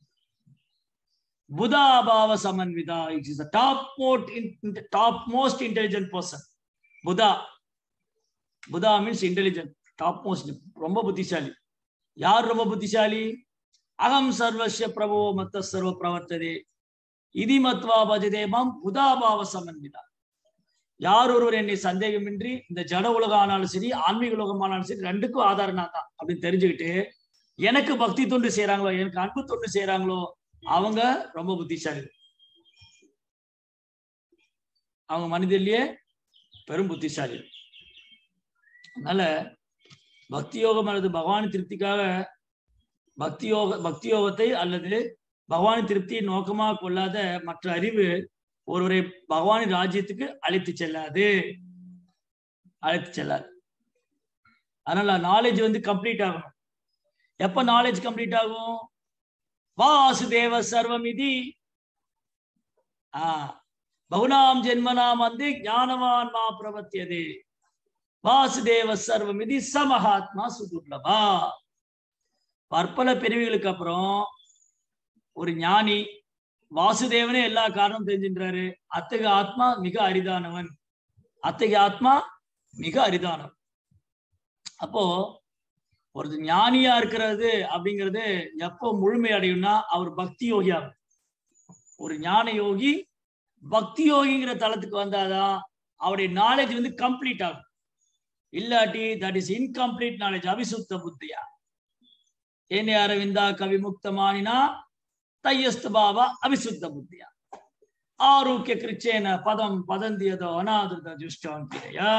புதா பாவ சமன்விதா it is top mode top most intelligent person புதா புதா மீன்ஸ் இன்டெலிஜென்ட் டாப் மோஸ்ட் ரொம்ப புத்திசாலி யார் ரொம்ப புத்திசாலி அகம் சர்வஸ்ய பிரபோ மத்த சர்வ பிரவர்த்ததே இதி மத்வா பஜதே மாம் புதாபாவ சமன்விதா யார் ஒருவர் என்னை சந்தேகமின்றி இந்த ஜட உலகம் ஆனாலும் சரி ஆன்மீக உலகம் ஆனாலும் சரி ரெண்டுக்கும் ஆதாரம் நான் தான் அப்படின்னு தெரிஞ்சுக்கிட்டு எனக்கு பக்தி தொண்டு செய்யறாங்களோ எனக்கு அன்பு தொண்டு செய்யறாங்களோ அவங்க ரொம்ப புத்திசாலி அவங்க மனிதர்லயே பெரும் புத்திசாலி அதனால பக்தி யோகம் அல்லது பகவான் திருப்திக்காக பக்தி யோக பக்தி யோகத்தை அல்லது பகவான் திருப்தியை நோக்கமாக கொள்ளாத மற்ற அறிவு ஒருவரை பகவானின் ராஜ்யத்துக்கு அழைத்து செல்லாது அழைத்து செல்லாது அதனால நாலேஜ் வந்து கம்ப்ளீட் ஆகணும் எப்ப நாலேஜ் கம்ப்ளீட் ஆகும் வாசுதேவ சர்வமிதி ஆஹ் பகுனாம் ஜென்மனாம் வந்து ஞானவான் மா பிரபத்தியதே வாசுதேவ சர்வமிதி சமஹாத்மா சுதுர்லபா பற்பல பிரிவுகளுக்கு அப்புறம் ஒரு ஞானி வாசுதேவனே எல்லா காரணம் தெரிஞ்சின்றாரு அத்தகைய ஆத்மா மிக அரிதானவன் அத்தகைய ஆத்மா மிக அரிதானவன் அப்போ ஒரு ஞானியா இருக்கிறது அப்படிங்கிறது எப்போ முழுமை அடையும்னா அவர் பக்தி யோகியா ஒரு ஞான யோகி பக்தி யோகிங்கிற தளத்துக்கு வந்தாதான் அவருடைய நாலேஜ் வந்து கம்ப்ளீட் ஆகும் இல்லாட்டி தட் இஸ் இன்கம்ப்ளீட் நாலேஜ் அவிசுத்த புத்தியா ஏனே அரவிந்தா கவிமுக்தமானினா தய்யஸ்து பாவா அவிசுத்த புத்தியா ஆரோக்கிய கிருச்சேன பதம் பதந்தியதோ அநாதிருத ஜுஷ்டவந்திரையா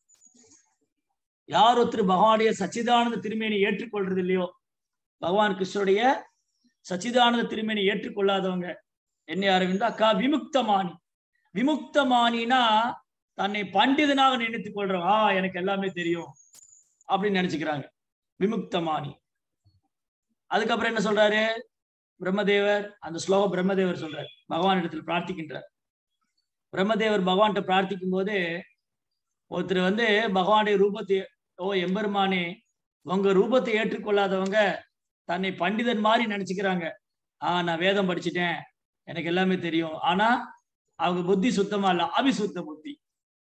யார் ஒருத்தர் பகவானுடைய சச்சிதானந்த திருமேனி ஏற்றுக்கொள்றது இல்லையோ பகவான் கிருஷ்ணருடைய சச்சிதானந்த திருமேனி ஏற்றுக்கொள்ளாதவங்க என்ன அரவிந்தா அக்கா விமுக்தமானி விமுக்தமானினா தன்னை பண்டிதனாக நினைத்துக் கொள்றோம் ஆ எனக்கு எல்லாமே தெரியும் அப்படின்னு நினைச்சுக்கிறாங்க விமுக்தமானி அதுக்கப்புறம் என்ன சொல்றாரு பிரம்மதேவர் அந்த ஸ்லோகம் பிரம்மதேவர் சொல்றார் பகவான் இடத்துல பிரார்த்திக்கின்றார் பிரம்மதேவர் பகவான்கிட்ட பிரார்த்திக்கும் போது ஒருத்தர் வந்து பகவானுடைய ரூபத்தை ஓ எம்பெருமானே உங்க ரூபத்தை ஏற்றுக்கொள்ளாதவங்க தன்னை பண்டிதன் மாதிரி நினைச்சுக்கிறாங்க ஆஹ் நான் வேதம் படிச்சுட்டேன் எனக்கு எல்லாமே தெரியும் ஆனா அவங்க புத்தி சுத்தமா இல்ல அபிசுத்த புத்தி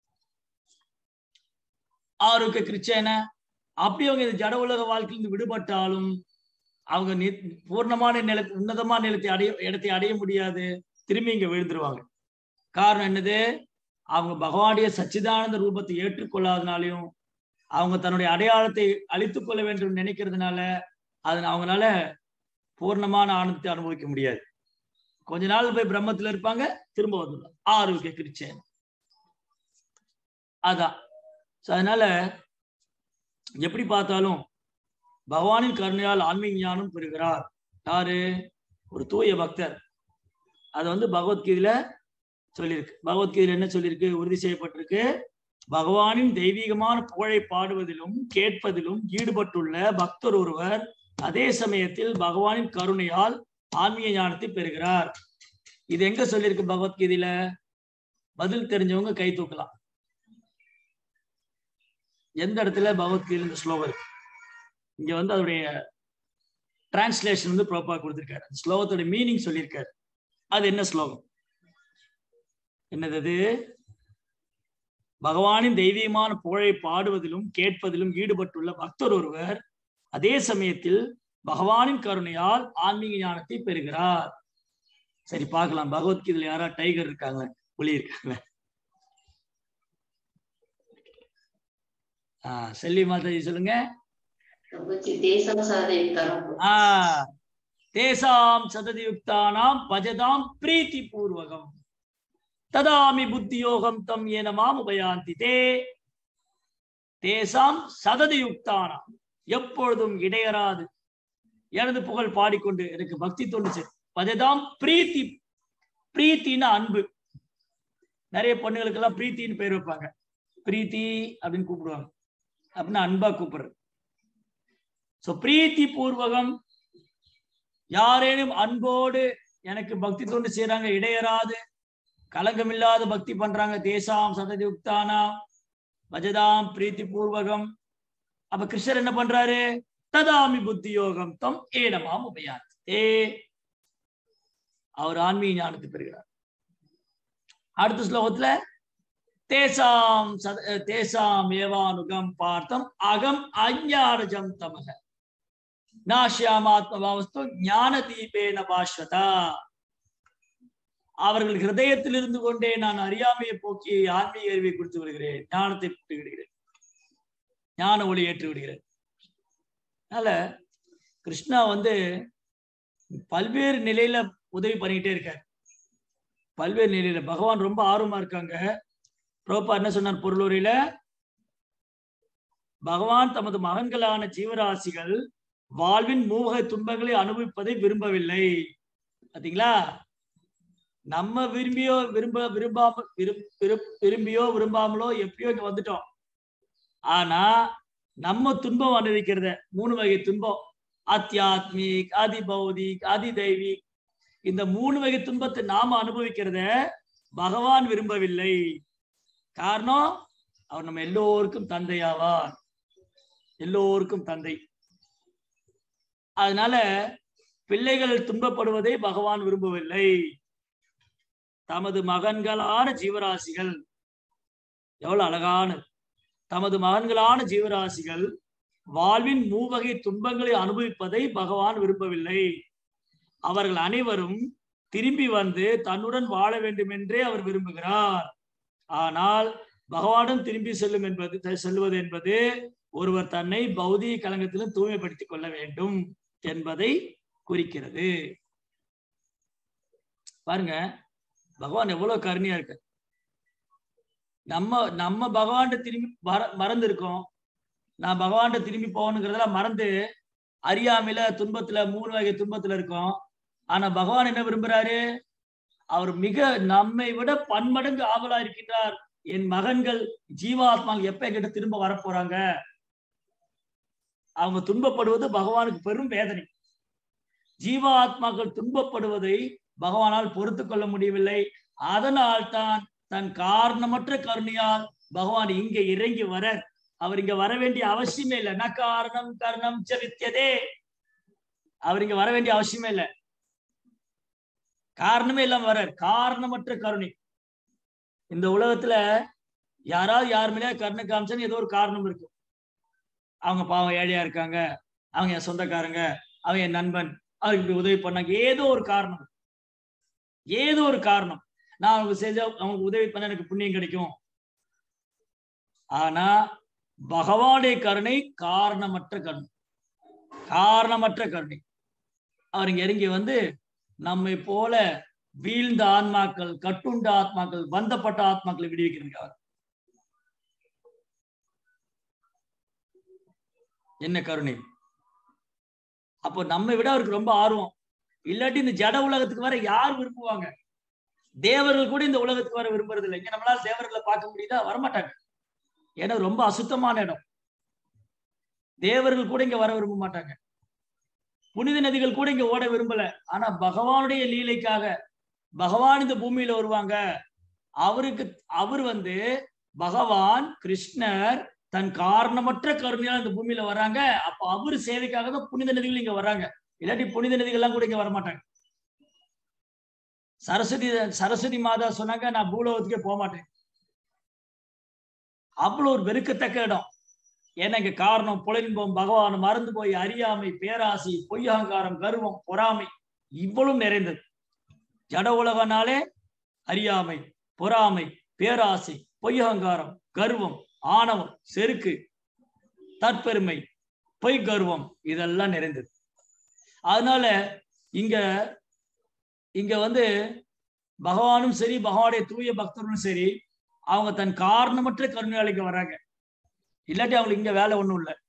ஆரோக்கிய கிருச்சேன அப்படி அவங்க இந்த ஜட உலக வாழ்க்கையிலிருந்து விடுபட்டாலும் அவங்க நி பூர்ணமான நில உன்னதமான நிலத்தை அடைய இடத்தை அடைய முடியாது திரும்பி இங்க விழுந்துருவாங்க காரணம் என்னது அவங்க பகவானுடைய சச்சிதானந்த ரூபத்தை ஏற்றுக்கொள்ளாதனாலையும் அவங்க தன்னுடைய அடையாளத்தை அழித்துக் கொள்ள வேண்டும் நினைக்கிறதுனால அது அவங்களால பூர்ணமான ஆனந்தத்தை அனுபவிக்க முடியாது கொஞ்ச நாள் போய் பிரம்மத்துல இருப்பாங்க திரும்ப வந்துடும் ஆரோக்கிய கிருச்சேன் அதான் அதனால எப்படி பார்த்தாலும் பகவானின் கருணையால் ஆன்மீக ஞானம் பெறுகிறார் யாரு ஒரு தூய பக்தர் அது வந்து பகவத்கீதையில சொல்லியிருக்கு பகவத்கீதையில என்ன சொல்லியிருக்கு உறுதி செய்யப்பட்டிருக்கு பகவானின் தெய்வீகமான புகழை பாடுவதிலும் கேட்பதிலும் ஈடுபட்டுள்ள பக்தர் ஒருவர் அதே சமயத்தில் பகவானின் கருணையால் ஆன்மீக ஞானத்தை பெறுகிறார் இது எங்க சொல்லியிருக்கு பகவத்கீதையில பதில் தெரிஞ்சவங்க கை தூக்கலாம் எந்த இடத்துல பகவத்கீதை இந்த ஸ்லோகம் இருக்கு இங்க வந்து அதோடைய டிரான்ஸ்லேஷன் வந்து ப்ராப்பரா கொடுத்திருக்காரு அந்த ஸ்லோகத்தோட மீனிங் சொல்லியிருக்காரு அது என்ன ஸ்லோகம் என்னது அது பகவானின் தெய்வீகமான புகழை பாடுவதிலும் கேட்பதிலும் ஈடுபட்டுள்ள பக்தர் ஒருவர் அதே சமயத்தில் பகவானின் கருணையால் ஆன்மீக ஞானத்தை பெறுகிறார் சரி பார்க்கலாம் பகவத்கீதையில யாரா டைகர் இருக்காங்க புலி இருக்காங்க ஆஹ் செல்வி மாதாஜி சொல்லுங்க பிரபுஜி தேசம் சாதயுக்தரம் ஆஹ் தேசாம் சததியுக்தானாம் பஜதாம் பிரீத்தி பூர்வகம் ததாமி புத்தியோகம் தம் ஏன மாம் உபயாந்தி தே தேசாம் சததியுக்தானாம் எப்பொழுதும் இடையராது எனது புகழ் பாடிக்கொண்டு எனக்கு பக்தி தோணுச்சு பஜதாம் பிரீத்தி பிரீத்தின்னு அன்பு நிறைய பொண்ணுகளுக்கெல்லாம் பிரீத்தின்னு பேர் வைப்பாங்க பிரீத்தி அப்படின்னு கூப்பிடுவாங்க அப்படின்னு அன்பா கூப்பிடுறது சோ பிரீத்தி பூர்வகம் யாரேனும் அன்போடு எனக்கு பக்தி தொண்டு செய்யறாங்க இடையராது கலங்கமில்லாத பக்தி பண்றாங்க தேசாம் சததி உக்தானாம் பஜதாம் பிரீத்தி பூர்வகம் அப்ப கிருஷ்ணர் என்ன பண்றாரு ததாமி புத்தி யோகம் தம் ஏனமாம் உபயாத் ஏ அவர் ஆன்மீக ஞானத்தை பெறுகிறார் அடுத்த ஸ்லோகத்துல தேசாம் சத தேசாம் ஏவானுகம் பார்த்தம் அகம் அஞ்ஞானஜம் தமக நாஷ்யாமாத்மபாவஸ்து ஞான தீபேன பாஸ்வதா அவர்கள் ஹிருதயத்தில் இருந்து கொண்டே நான் அறியாமையை போக்கி ஆன்மீக அறிவை கொடுத்து விடுகிறேன் ஞானத்தை கூட்டி விடுகிறேன் ஞான ஒளி ஏற்றி விடுகிறேன் அதனால கிருஷ்ணா வந்து பல்வேறு நிலையில உதவி பண்ணிட்டே இருக்கார் பல்வேறு நிலையில பகவான் ரொம்ப ஆர்வமா இருக்காங்க பிரபா என்ன சொன்னார் பொருளுரையில பகவான் தமது மகன்களான ஜீவராசிகள் வாழ்வின் மூவகை துன்பங்களை அனுபவிப்பதை விரும்பவில்லை பாத்தீங்களா நம்ம விரும்பியோ விரும்ப விரும்பாம விரும்- விரும்- விரும்பியோ விரும்பாமலோ எப்படியோ இங்க வந்துட்டோம் ஆனா நம்ம துன்பம் அனுபவிக்கிறத மூணு வகை துன்பம் ஆத்தியாத்மிக் ஆதி பௌதிக் ஆதி தெய்வீக் இந்த மூணு வகை துன்பத்தை நாம அனுபவிக்கிறத பகவான் விரும்பவில்லை காரணம் அவர் நம்ம எல்லோருக்கும் தந்தையாவார் எல்லோருக்கும் தந்தை அதனால பிள்ளைகள் துன்பப்படுவதை பகவான் விரும்பவில்லை தமது மகன்களான ஜீவராசிகள் எவ்வளவு அழகானது தமது மகன்களான ஜீவராசிகள் வாழ்வின் மூவகை துன்பங்களை அனுபவிப்பதை பகவான் விரும்பவில்லை அவர்கள் அனைவரும் திரும்பி வந்து தன்னுடன் வாழ வேண்டும் என்றே அவர் விரும்புகிறார் ஆனால் பகவானும் திரும்பி செல்லும் என்பது செல்வது என்பது ஒருவர் தன்னை பௌதிக கலங்கத்திலும் தூய்மைப்படுத்திக் கொள்ள வேண்டும் என்பதை குறிக்கிறது பாருங்க பகவான் எவ்வளவு கருணையா இருக்கு நம்ம நம்ம பகவான்கிட்ட திரும்பி மற மறந்துருக்கோம் நான் பகவான்கிட்ட திரும்பி போகணுங்கிறதெல்லாம் மறந்து அறியாமையில துன்பத்துல மூணு வகை துன்பத்துல இருக்கோம் ஆனா பகவான் என்ன விரும்புறாரு அவர் மிக நம்மை விட பன்மடங்கு ஆவலா இருக்கின்றார் என் மகன்கள் ஜீவாத்மாக்கள் எப்ப என்கிட்ட திரும்ப வரப்போறாங்க அவங்க துன்பப்படுவது பகவானுக்கு பெரும் வேதனை ஜீவாத்மாக்கள் துன்பப்படுவதை பகவானால் பொறுத்து கொள்ள முடியவில்லை அதனால் தான் தன் காரணமற்ற கருணையால் பகவான் இங்க இறங்கி வர அவர் இங்க வர வேண்டிய அவசியமே இல்லை ந காரணம் கர்ணம் வித்தியதே அவர் இங்க வர வேண்டிய அவசியமே இல்லை காரணமே இல்லாம வர காரணமற்ற கருணை இந்த உலகத்துல யாராவது யார் மேலே கருணை காமிச்சான்னு ஏதோ ஒரு காரணம் இருக்கு அவங்க பாவம் ஏழையா இருக்காங்க அவங்க என் சொந்தக்காரங்க அவன் என் நண்பன் அவருக்கு இப்படி உதவி பண்ணாங்க ஏதோ ஒரு காரணம் ஏதோ ஒரு காரணம் நான் அவங்க செஞ்ச அவங்க உதவி பண்ண எனக்கு புண்ணியம் கிடைக்கும் ஆனா பகவானுடைய கருணை காரணமற்ற கருணை காரணமற்ற கருணை அவர் இங்க இறங்கி வந்து நம்மை போல வீழ்ந்த ஆத்மாக்கள் கட்டுண்ட ஆத்மாக்கள் பந்தப்பட்ட ஆத்மாக்களை விடுவிக்கிறார் என்ன கருணை அப்போ நம்மை விட அவருக்கு ரொம்ப ஆர்வம் இல்லாட்டி இந்த ஜட உலகத்துக்கு வர யார் விரும்புவாங்க தேவர்கள் கூட இந்த உலகத்துக்கு வர விரும்புறது இல்லை இங்க நம்மளால தேவர்களை பார்க்க முடியுதா வரமாட்டாங்க ஏன்னா ரொம்ப அசுத்தமான இடம் தேவர்கள் கூட இங்க வர விரும்ப மாட்டாங்க புனித நதிகள் கூட இங்க ஓட விரும்பல ஆனா பகவானுடைய லீலைக்காக பகவான் இந்த பூமியில வருவாங்க அவருக்கு அவர் வந்து பகவான் கிருஷ்ணர் தன் காரணமற்ற கருணையால் இந்த பூமியில வராங்க அப்ப அவர் சேவைக்காக தான் புனித நதிகள் இங்க வர்றாங்க இல்லாட்டி புனித நதிகள்லாம் கூட இங்க வரமாட்டாங்க சரஸ்வதி சரஸ்வதி மாதா சொன்னாங்க நான் பூலோகத்துக்கே போக மாட்டேன் அவ்வளவு ஒரு வெறுக்கத்தக்க இடம் ஏன்னா இங்க காரணம் புலன்பம் பகவான் மறந்து போய் அறியாமை பேராசி பொய்யகங்காரம் கர்வம் பொறாமை இவ்வளவு நிறைந்தது ஜட உலகனாலே அறியாமை பொறாமை பேராசை பொய்யகங்காரம் கர்வம் ஆணவம் செருக்கு தற்பெருமை பொய் கர்வம் இதெல்லாம் நிறைந்தது அதனால இங்க இங்க வந்து பகவானும் சரி பகவானுடைய தூய பக்தர்களும் சரி அவங்க தன் காரணமற்ற கருணையாளிக்கு வர்றாங்க இல்லாட்டி அவங்களுக்கு இங்க வேலை ஒண்ணும் இல்லை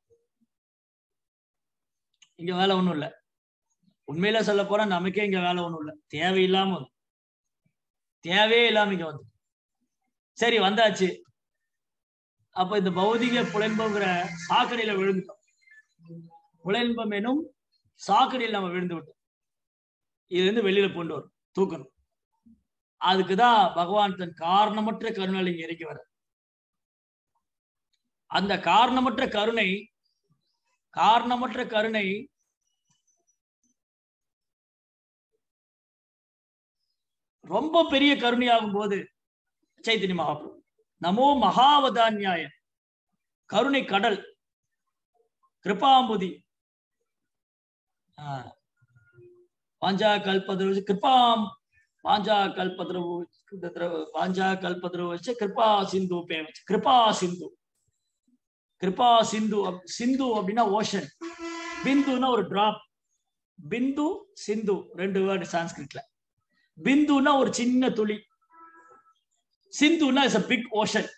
இங்க வேலை ஒண்ணும் இல்லை உண்மையில சொல்ல போனா நமக்கே இங்க வேலை ஒண்ணும் இல்லை தேவையில்லாம வந்து தேவையே இல்லாம இங்க வந்து சரி வந்தாச்சு அப்ப இந்த பௌதிக புலன்பங்கிற சாக்கடையில விழுந்துட்டோம் புலன்பம் எனும் சாக்கடையில் நம்ம விழுந்து விட்டோம் இது இருந்து வெளியில கொண்டு வரும் தூக்கணும் அதுக்குதான் பகவான் தன் காரணமற்ற கருணை இங்க இறக்கி வர அந்த காரணமற்ற கருணை காரணமற்ற கருணை ரொம்ப பெரிய கருணையாகும் போது சைத்தன்ய மகாபிரபு நமோ மகாவதான்யாய கருணை கடல் கிருபாம்புதி பாஞ்சா கல்பத்ரவு கிருபாம் பாஞ்சா கல்பத்ரவு பாஞ்சா கல்பத்ரவு வச்சு கிருபா சிந்து பே வச்சு கிருபா சிந்து கிருபா சிந்து சிந்து அப்படின்னா ஓஷன் பிந்துன்னா ஒரு டிராப் பிந்து சிந்து ரெண்டு வேர்டு சான்ஸ்கிரிட்ல பிந்துன்னா ஒரு சின்ன துளி சிந்துன்னா இஸ் a பிக் ஓஷன்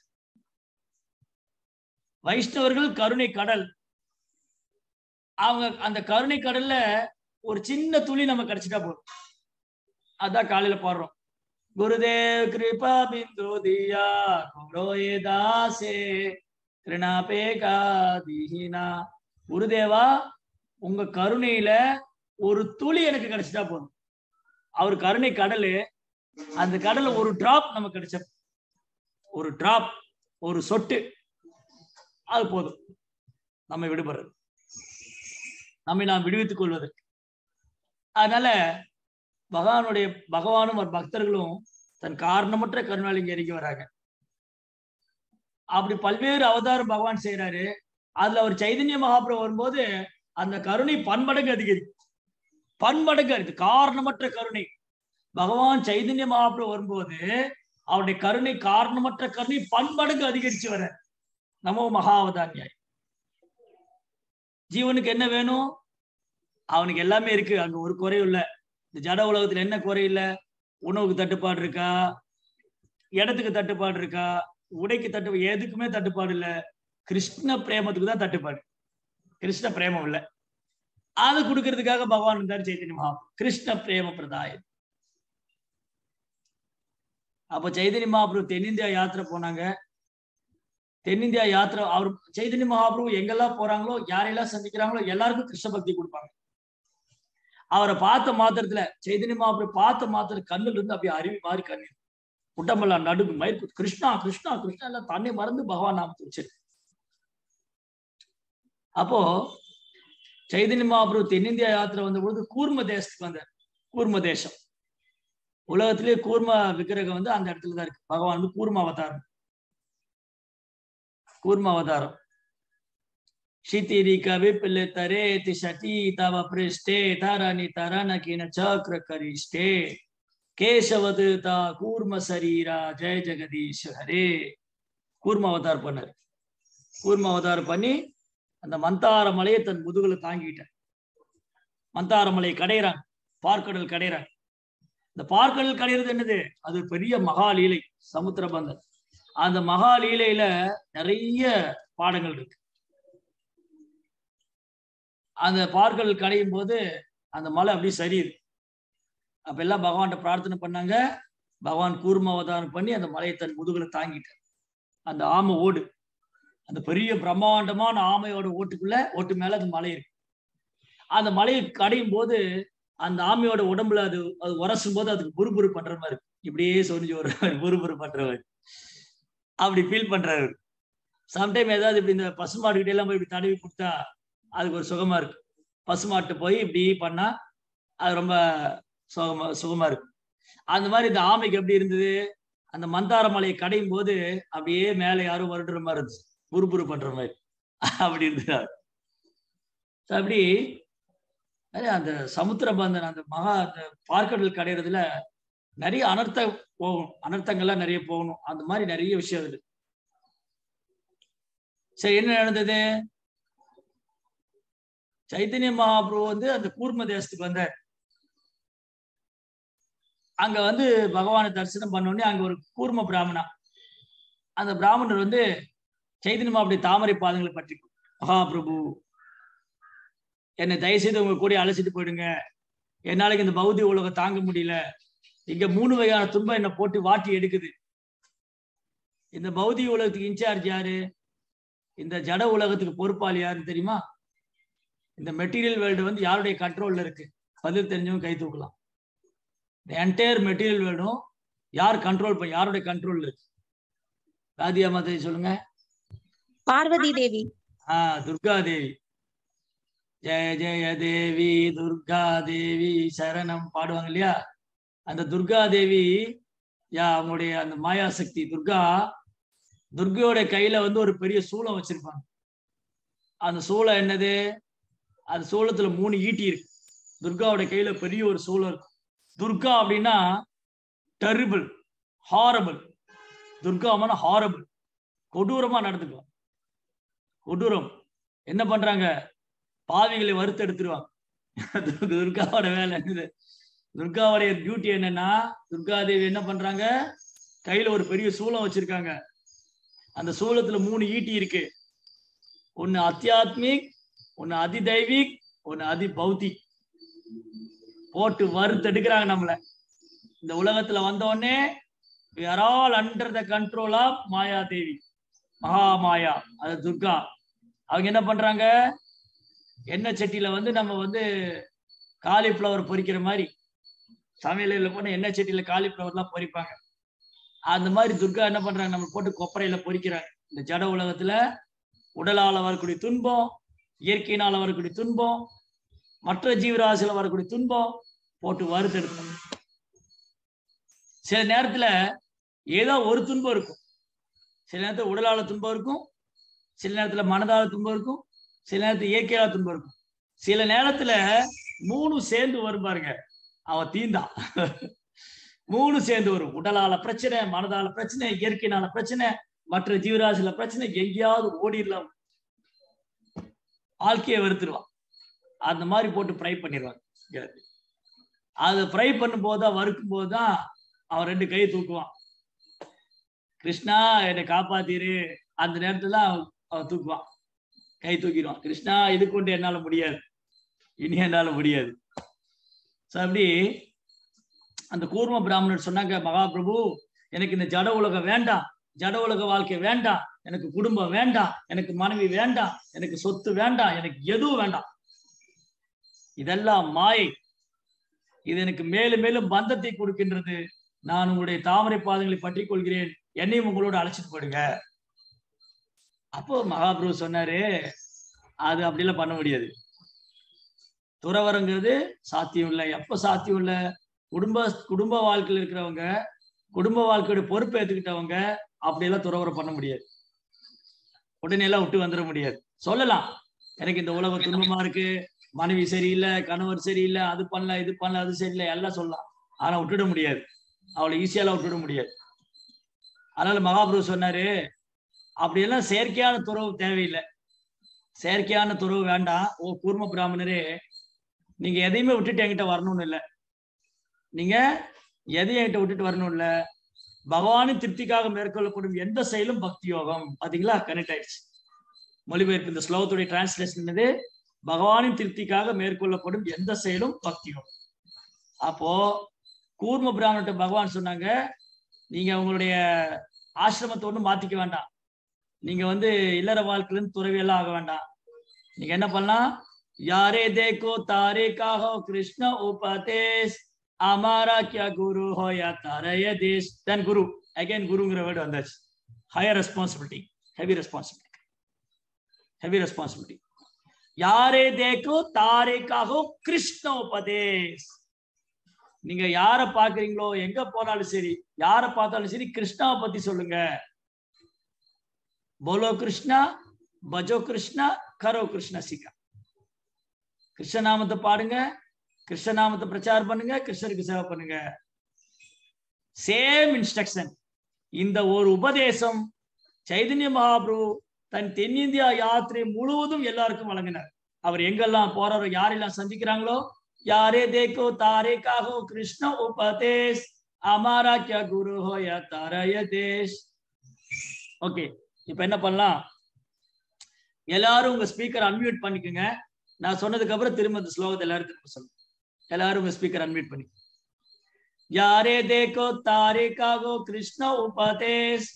வைஷ்ணவர்கள் கருணை கடல் அவங்க அந்த கருணை கடல்ல ஒரு சின்ன துளி நம்ம கிடைச்சிட்டா போதும் அதான் காலையில பாடுறோம் குருதேவ் கிருபா பிந்து தியா குரோயே தாசே கிருணாபே காதிஹினா குருதேவா உங்க கருணையில ஒரு துளி எனக்கு கிடைச்சிட்டா போதும் அவர் கருணை கடலு அந்த கடல்ல ஒரு டிராப் நமக்கு கிடைச்ச ஒரு டிராப் ஒரு சொட்டு அது போதும் நம்மை விடுபடுறது நம்மை நாம் விடுவித்துக் கொள்வதற்கு அதனால பகவானுடைய பகவானும் ஒரு பக்தர்களும் தன் காரணமற்ற கருணால் இங்க இறங்கி வராங்க அப்படி பல்வேறு அவதாரம் பகவான் செய்யறாரு அதுல அவர் சைதன்ய மகாபிரபு வரும்போது அந்த கருணை பன்மடங்கு அதிகரிக்கும் பன்மடங்கு இருக்கு காரணமற்ற கருணை பகவான் சைதன்ய மகாபிரபு வரும்போது அவருடைய கருணை காரணமற்ற கருணை பன்மடங்கு அதிகரிச்சு வர நமோ மகாவதான்யாய் ஜீவனுக்கு என்ன வேணும் அவனுக்கு எல்லாமே இருக்கு அங்க ஒரு குறையும் இல்ல இந்த ஜட உலகத்துல என்ன குறை இல்ல உணவுக்கு தட்டுப்பாடு இருக்கா இடத்துக்கு தட்டுப்பாடு இருக்கா உடைக்கு தட்டு எதுக்குமே தட்டுப்பாடு இல்ல கிருஷ்ண பிரேமத்துக்கு தான் தட்டுப்பாடு கிருஷ்ண பிரேமம் இல்ல அதை கொடுக்கறதுக்காக பகவான் இருந்தார் சைத்தன்ய மகா கிருஷ்ண பிரேம பிரதாயம் அப்ப சைதன்ய மகாபிரபு தென்னிந்தியா யாத்திரை போனாங்க தென்னிந்தியா யாத்திரை அவர் சைதன்ய மகாபிரபு எங்கெல்லாம் போறாங்களோ யாரெல்லாம் சந்திக்கிறாங்களோ எல்லாருக்கும் கிருஷ்ண பக்தி கொடுப்பாங்க அவரை பார்த்த மாத்திரத்துல சைதன்ய மகாபிரபு பார்த்த மாத்திர கண்ணுல இருந்து அப்படியே அருவி மாறி கண்ணீர் உடம்பெல்லாம் நடுக்கு மயிர் கிருஷ்ணா கிருஷ்ணா கிருஷ்ணா எல்லாம் தன்னை மறந்து பகவான் நாமத்தை வச்சு அப்போ சைதன்ய மகாபிரபு தென்னிந்தியா யாத்திரை வந்த பொழுது கூர்ம தேசத்துக்கு வந்தார் கூர்ம தேசம் உலகத்திலேயே கூர்ம விக்கிரகம் வந்து அந்த இடத்துல தான் இருக்கு பகவான் வந்து கூர்ம அவதாரம் கூர்ம அவதாரம் ஷிதிரி கவிப்பில் தரே திஷதி தவ பிருஷ்டே தாராணி தரண கிண சக்ர கரிஷ்டே கேசவது தா கூர்ம சரீரா ஜெய ஜெகதீஷ் ஹரே கூர்ம அவதாரம் பண்ணார் கூர்ம அவதாரம் பண்ணி அந்த மந்தார மலையை தன் முதுகுல தாங்கிட்டார் மந்தார மலையை கடையிறாங்க பார்க்கடல் கடையிறாங்க இந்த பார்க்கடல் கடையிறது என்னது அது பெரிய மகாலீலை சமுத்திர பந்தம் அந்த மகாலீலையில நிறைய பாடங்கள் இருக்கு அந்த பார்க்கடல் கடையும் போது அந்த மலை அப்படியே சரியுது அப்ப எல்லாம் பகவான்கிட்ட பிரார்த்தனை பண்ணாங்க பகவான் கூர்ம அவதாரம் பண்ணி அந்த மலையை தன் முதுகுல தாங்கிட்டார் அந்த ஆமை ஓடு அந்த பெரிய பிரம்மாண்டமான ஆமையோட ஓட்டுக்குள்ள ஓட்டு மேல அந்த மலை இருக்கு அந்த மலையை கடையும் போது அந்த ஆமையோட உடம்புல அது அது உரசும் போது அதுக்கு புறுபுறு பண்ற மாதிரி இருக்கு இப்படியே சொரிஞ்சு ஒரு புறுபுறு பண்றவர் அப்படி ஃபீல் பண்றாரு சம்டைம் ஏதாவது இப்படி இந்த பசுமாடு கிட்ட எல்லாம் போய் இப்படி தடவி கொடுத்தா அதுக்கு ஒரு சுகமா இருக்கு பசுமாட்டு போய் இப்படி பண்ணா அது ரொம்ப சுகமா சுகமா இருக்கு அந்த மாதிரி இந்த ஆமைக்கு எப்படி இருந்தது அந்த மந்தார மலையை கடையும் போது அப்படியே மேலே யாரும் வருடுற மாதிரி இருந்துச்சு புறுபுறு பண்ற மாதிரி அப்படி இருந்தார் அப்படி அந்த சமுத்திர பந்தன் அந்த மகா அந்த பார்க்கடல் கடையிறதுல நிறைய அனர்த்த போகும் அனர்த்தங்கள்லாம் நிறைய போகணும் அந்த மாதிரி நிறைய விஷயம் இருக்கு சரி என்ன நடந்தது சைத்தன்ய மகாபிரபு வந்து அந்த கூர்ம தேசத்துக்கு வந்தார் அங்க வந்து பகவானை தரிசனம் பண்ணோடனே அங்க ஒரு கூர்ம பிராமணா அந்த பிராமணர் வந்து சைதன்ய மகாபுரி தாமரை பாதங்களை பற்றி மகாபிரபு என்னை தயவுசெய்து உங்க கூட அழைச்சிட்டு போயிடுங்க என்னால இந்த பௌதிக உலகம் தாங்க முடியல இங்க மூணு வகையான துன்பம் என்னை போட்டு வாட்டி எடுக்குது இந்த பௌதிக உலகத்துக்கு இன்சார்ஜ் யாரு இந்த ஜட உலகத்துக்கு பொறுப்பாளி யாருன்னு தெரியுமா இந்த மெட்டீரியல் வேர்ல்டு வந்து யாருடைய கண்ட்ரோல்ல இருக்கு பதில் தெரிஞ்சவங்க கை தூக்கலாம் இந்த என்டையர் மெட்டீரியல் வேர்ல்டும் யார் கண்ட்ரோல் பண்ண யாருடைய கண்ட்ரோல் இருக்கு ராதியா மாதவி சொல்லுங்க பார்வதி தேவி ஆஹ் துர்கா தேவி ஜெய ஜெய தேவி துர்கா தேவி சரணம் பாடுவாங்க இல்லையா அந்த துர்கா தேவி யா அவங்களுடைய அந்த மாயாசக்தி துர்கா துர்கையோட கையில வந்து ஒரு பெரிய சூளம் வச்சிருப்பாங்க அந்த சூளம் என்னது அந்த சூளத்துல மூணு ஈட்டி இருக்கு துர்காவோட கையில பெரிய ஒரு சூளம் இருக்கு துர்கா அப்படின்னா டெரிபிள் ஹாரபிள் துர்காமான ஹாரபிள் கொடூரமா நடந்துக்குவாங்க கொடூரம் என்ன பண்றாங்க பாவிகளை வறுத்து எடுத்துருவாங்க துர்காவோட வேலை என்னது துர்காவுடைய டியூட்டி என்னன்னா துர்காதேவி என்ன பண்றாங்க கையில ஒரு பெரிய சூலம் வச்சிருக்காங்க அந்த சூலத்துல மூணு ஈட்டி இருக்கு ஒன்னு அத்தியாத்மிக் ஒன்னு அதிதைவிக் ஒன்னு அதி பௌத்திக் போட்டு வறுத்தெடுக்கிறாங்க நம்மள இந்த உலகத்துல வந்த உடனே we are all under the control of மாயா தேவி மகா மாயா அது துர்கா அவங்க என்ன பண்றாங்க எண்ணெய் சட்டியில வந்து நம்ம வந்து காலிஃப்ளவர் பொரிக்கிற மாதிரி சமையலில் போன எண்ணெய் சட்டியில காலிஃப்ளவர்லாம் பொரிப்பாங்க அந்த மாதிரி துர்கா என்ன பண்றாங்க நம்ம போட்டு கொப்பரையில பொரிக்கிறாங்க இந்த ஜட உலகத்துல உடலால வரக்கூடிய துன்பம் இயற்கையினால வரக்கூடிய துன்பம் மற்ற ஜீவராசியில வரக்கூடிய துன்பம் போட்டு வறுத்தெடுக்கணும் சில நேரத்துல ஏதோ ஒரு துன்பம் இருக்கும் சில நேரத்துல உடலால துன்பம் இருக்கும் சில நேரத்துல மனதால துன்பம் இருக்கும் சில நேரத்துல இயற்கையால துன்பம் இருக்கும் சில நேரத்துல மூணு சேர்ந்து வரும் பாருங்க அவன் தீந்தான் மூணு சேர்ந்து வரும் உடலால பிரச்சனை மனதால பிரச்சனை இயற்கையினால பிரச்சனை மற்ற ஜீவராசில பிரச்சனை எங்கேயாவது ஓடிடலாம் வாழ்க்கையை வெறுத்துருவான் அந்த மாதிரி போட்டு ஃப்ரை பண்ணிடுவாங்க அதை ஃப்ரை பண்ணும் போதுதான் வறுக்கும் போதுதான் அவன் ரெண்டு கையை தூக்குவான் கிருஷ்ணா என்னை காப்பாத்திரு அந்த நேரத்துல தான் அவன் அவன் தூக்குவான் கை தூக்கிடுவான் கிருஷ்ணா இது கொண்டு என்னால முடியாது இனி என்னால முடியாது ஸோ அப்படி அந்த கூர்ம பிராமணர் சொன்னாங்க மகாபிரபு எனக்கு இந்த ஜட உலகம் வேண்டாம் ஜட உலக வாழ்க்கை வேண்டாம் எனக்கு குடும்பம் வேண்டாம் எனக்கு மனைவி வேண்டாம் எனக்கு சொத்து வேண்டாம் எனக்கு எதுவும் வேண்டாம் இதெல்லாம் மாயை இது எனக்கு மேலும் மேலும் பந்தத்தை கொடுக்கின்றது நான் உங்களுடைய தாமரை பாதங்களை பற்றி கொள்கிறேன் என்னையும் உங்களோட அழைச்சிட்டு போடுங்க அப்போ மகாபிரபு சொன்னாரு அது அப்படிலாம் பண்ண முடியாது துறவரங்கிறது சாத்தியம் இல்லை எப்ப சாத்தியம் இல்லை குடும்ப குடும்ப வாழ்க்கையில் இருக்கிறவங்க குடும்ப வாழ்க்கையோட பொறுப்பை ஏத்துக்கிட்டவங்க அப்படியெல்லாம் துறவரம் பண்ண முடியாது உடனே எல்லாம் விட்டு வந்துட முடியாது சொல்லலாம் எனக்கு இந்த உலகம் துன்பமா இருக்கு மனைவி சரியில்லை கணவர் சரியில்லை அது பண்ணல இது பண்ணல அது சரியில்லை எல்லாம் சொல்லலாம் ஆனா விட்டுட முடியாது அவளை ஈஸியாலாம் விட்டுட முடியாது அதனால மகாபிரபு சொன்னாரு அப்படியெல்லாம் செயற்கையான துறவு தேவையில்லை செயற்கையான துறவு வேண்டாம் ஓ கூர்ம பிராமணரே நீங்க எதையுமே விட்டுட்டு என்கிட்ட வரணும்னு இல்லை நீங்க எதையும் என்கிட்ட விட்டுட்டு வரணும் இல்ல பகவானின் திருப்திக்காக மேற்கொள்ளப்படும் எந்த செயலும் பக்தி யோகம் பாத்தீங்களா கனெக்ட் ஆயிடுச்சு மொழிபெயர்ப்பு இந்த ஸ்லோகத்துடைய டிரான்ஸ்லேஷன் என்னது பகவானின் திருப்திக்காக மேற்கொள்ளப்படும் எந்த செயலும் பக்தி யோகம் அப்போ கூர்ம பிராமணர்கிட்ட பகவான் சொன்னாங்க நீங்க உங்களுடைய ஆசிரமத்தை ஒன்றும் மாத்திக்க வேண்டாம் நீங்க வந்து இல்லற வாழ்க்கையில இருந்து துறவி எல்லாம் ஆக வேண்டாம் நீங்க என்ன பண்ணலாம் யாரே தேக்கோ தாரே காஹோ கிருஷ்ண உபதேஷ் அமாரா கியா குரு ஹோ யா தாரய தேஷ் தென் குரு அகைன் குருங்கிற வேர்டு வந்தாச்சு higher responsibility heavy responsibility heavy responsibility யாரே தேக்கோ தாரே காஹோ கிருஷ்ண உபதேஷ் நீங்க யார பாக்குறீங்களோ எங்க போனாலும் சரி யார பார்த்தாலும் சரி கிருஷ்ணாவை பத்தி சொல்லுங்க போலோ கிருஷ்ணா பஜோ கிருஷ்ணா கரோ கிருஷ்ணா சிக்கா கிருஷ்ணநாமத்தை பாடுங்க கிருஷ்ணநாமத்தை பிரச்சாரம் பண்ணுங்க கிருஷ்ணருக்கு சேவை பண்ணுங்க சேம் இன்ஸ்ட்ரக்ஷன் இந்த ஒரு உபதேசம் சைதன்ய மகாபிரபு தன் தென்னிந்தியா யாத்திரை முழுவதும் எல்லாருக்கும் வழங்கினார் அவர் எங்கெல்லாம் போறாரோ யாரெல்லாம் சந்திக்கிறாங்களோ யாரே தேக்கோ தாரே காஹோ கிருஷ்ண உபதேஷ் அமாரா கியா குரு ஹோ யா தாரய தேஷ் ஓகே இப்ப என்ன பண்ணலாம் எல்லாரும் உங்க ஸ்பீக்கர் அன்மியூட் பண்ணிக்கோங்க நான் சொன்னதுக்கு அப்புறம் திரும்ப இந்த ஸ்லோகத்தை எல்லாரும் திரும்ப சொல்லுங்க எல்லாரும் உங்க ஸ்பீக்கர் அன்மியூட் பண்ணி யாரே தேக்கோ தாரே காகோ கிருஷ்ண உபதேஷ்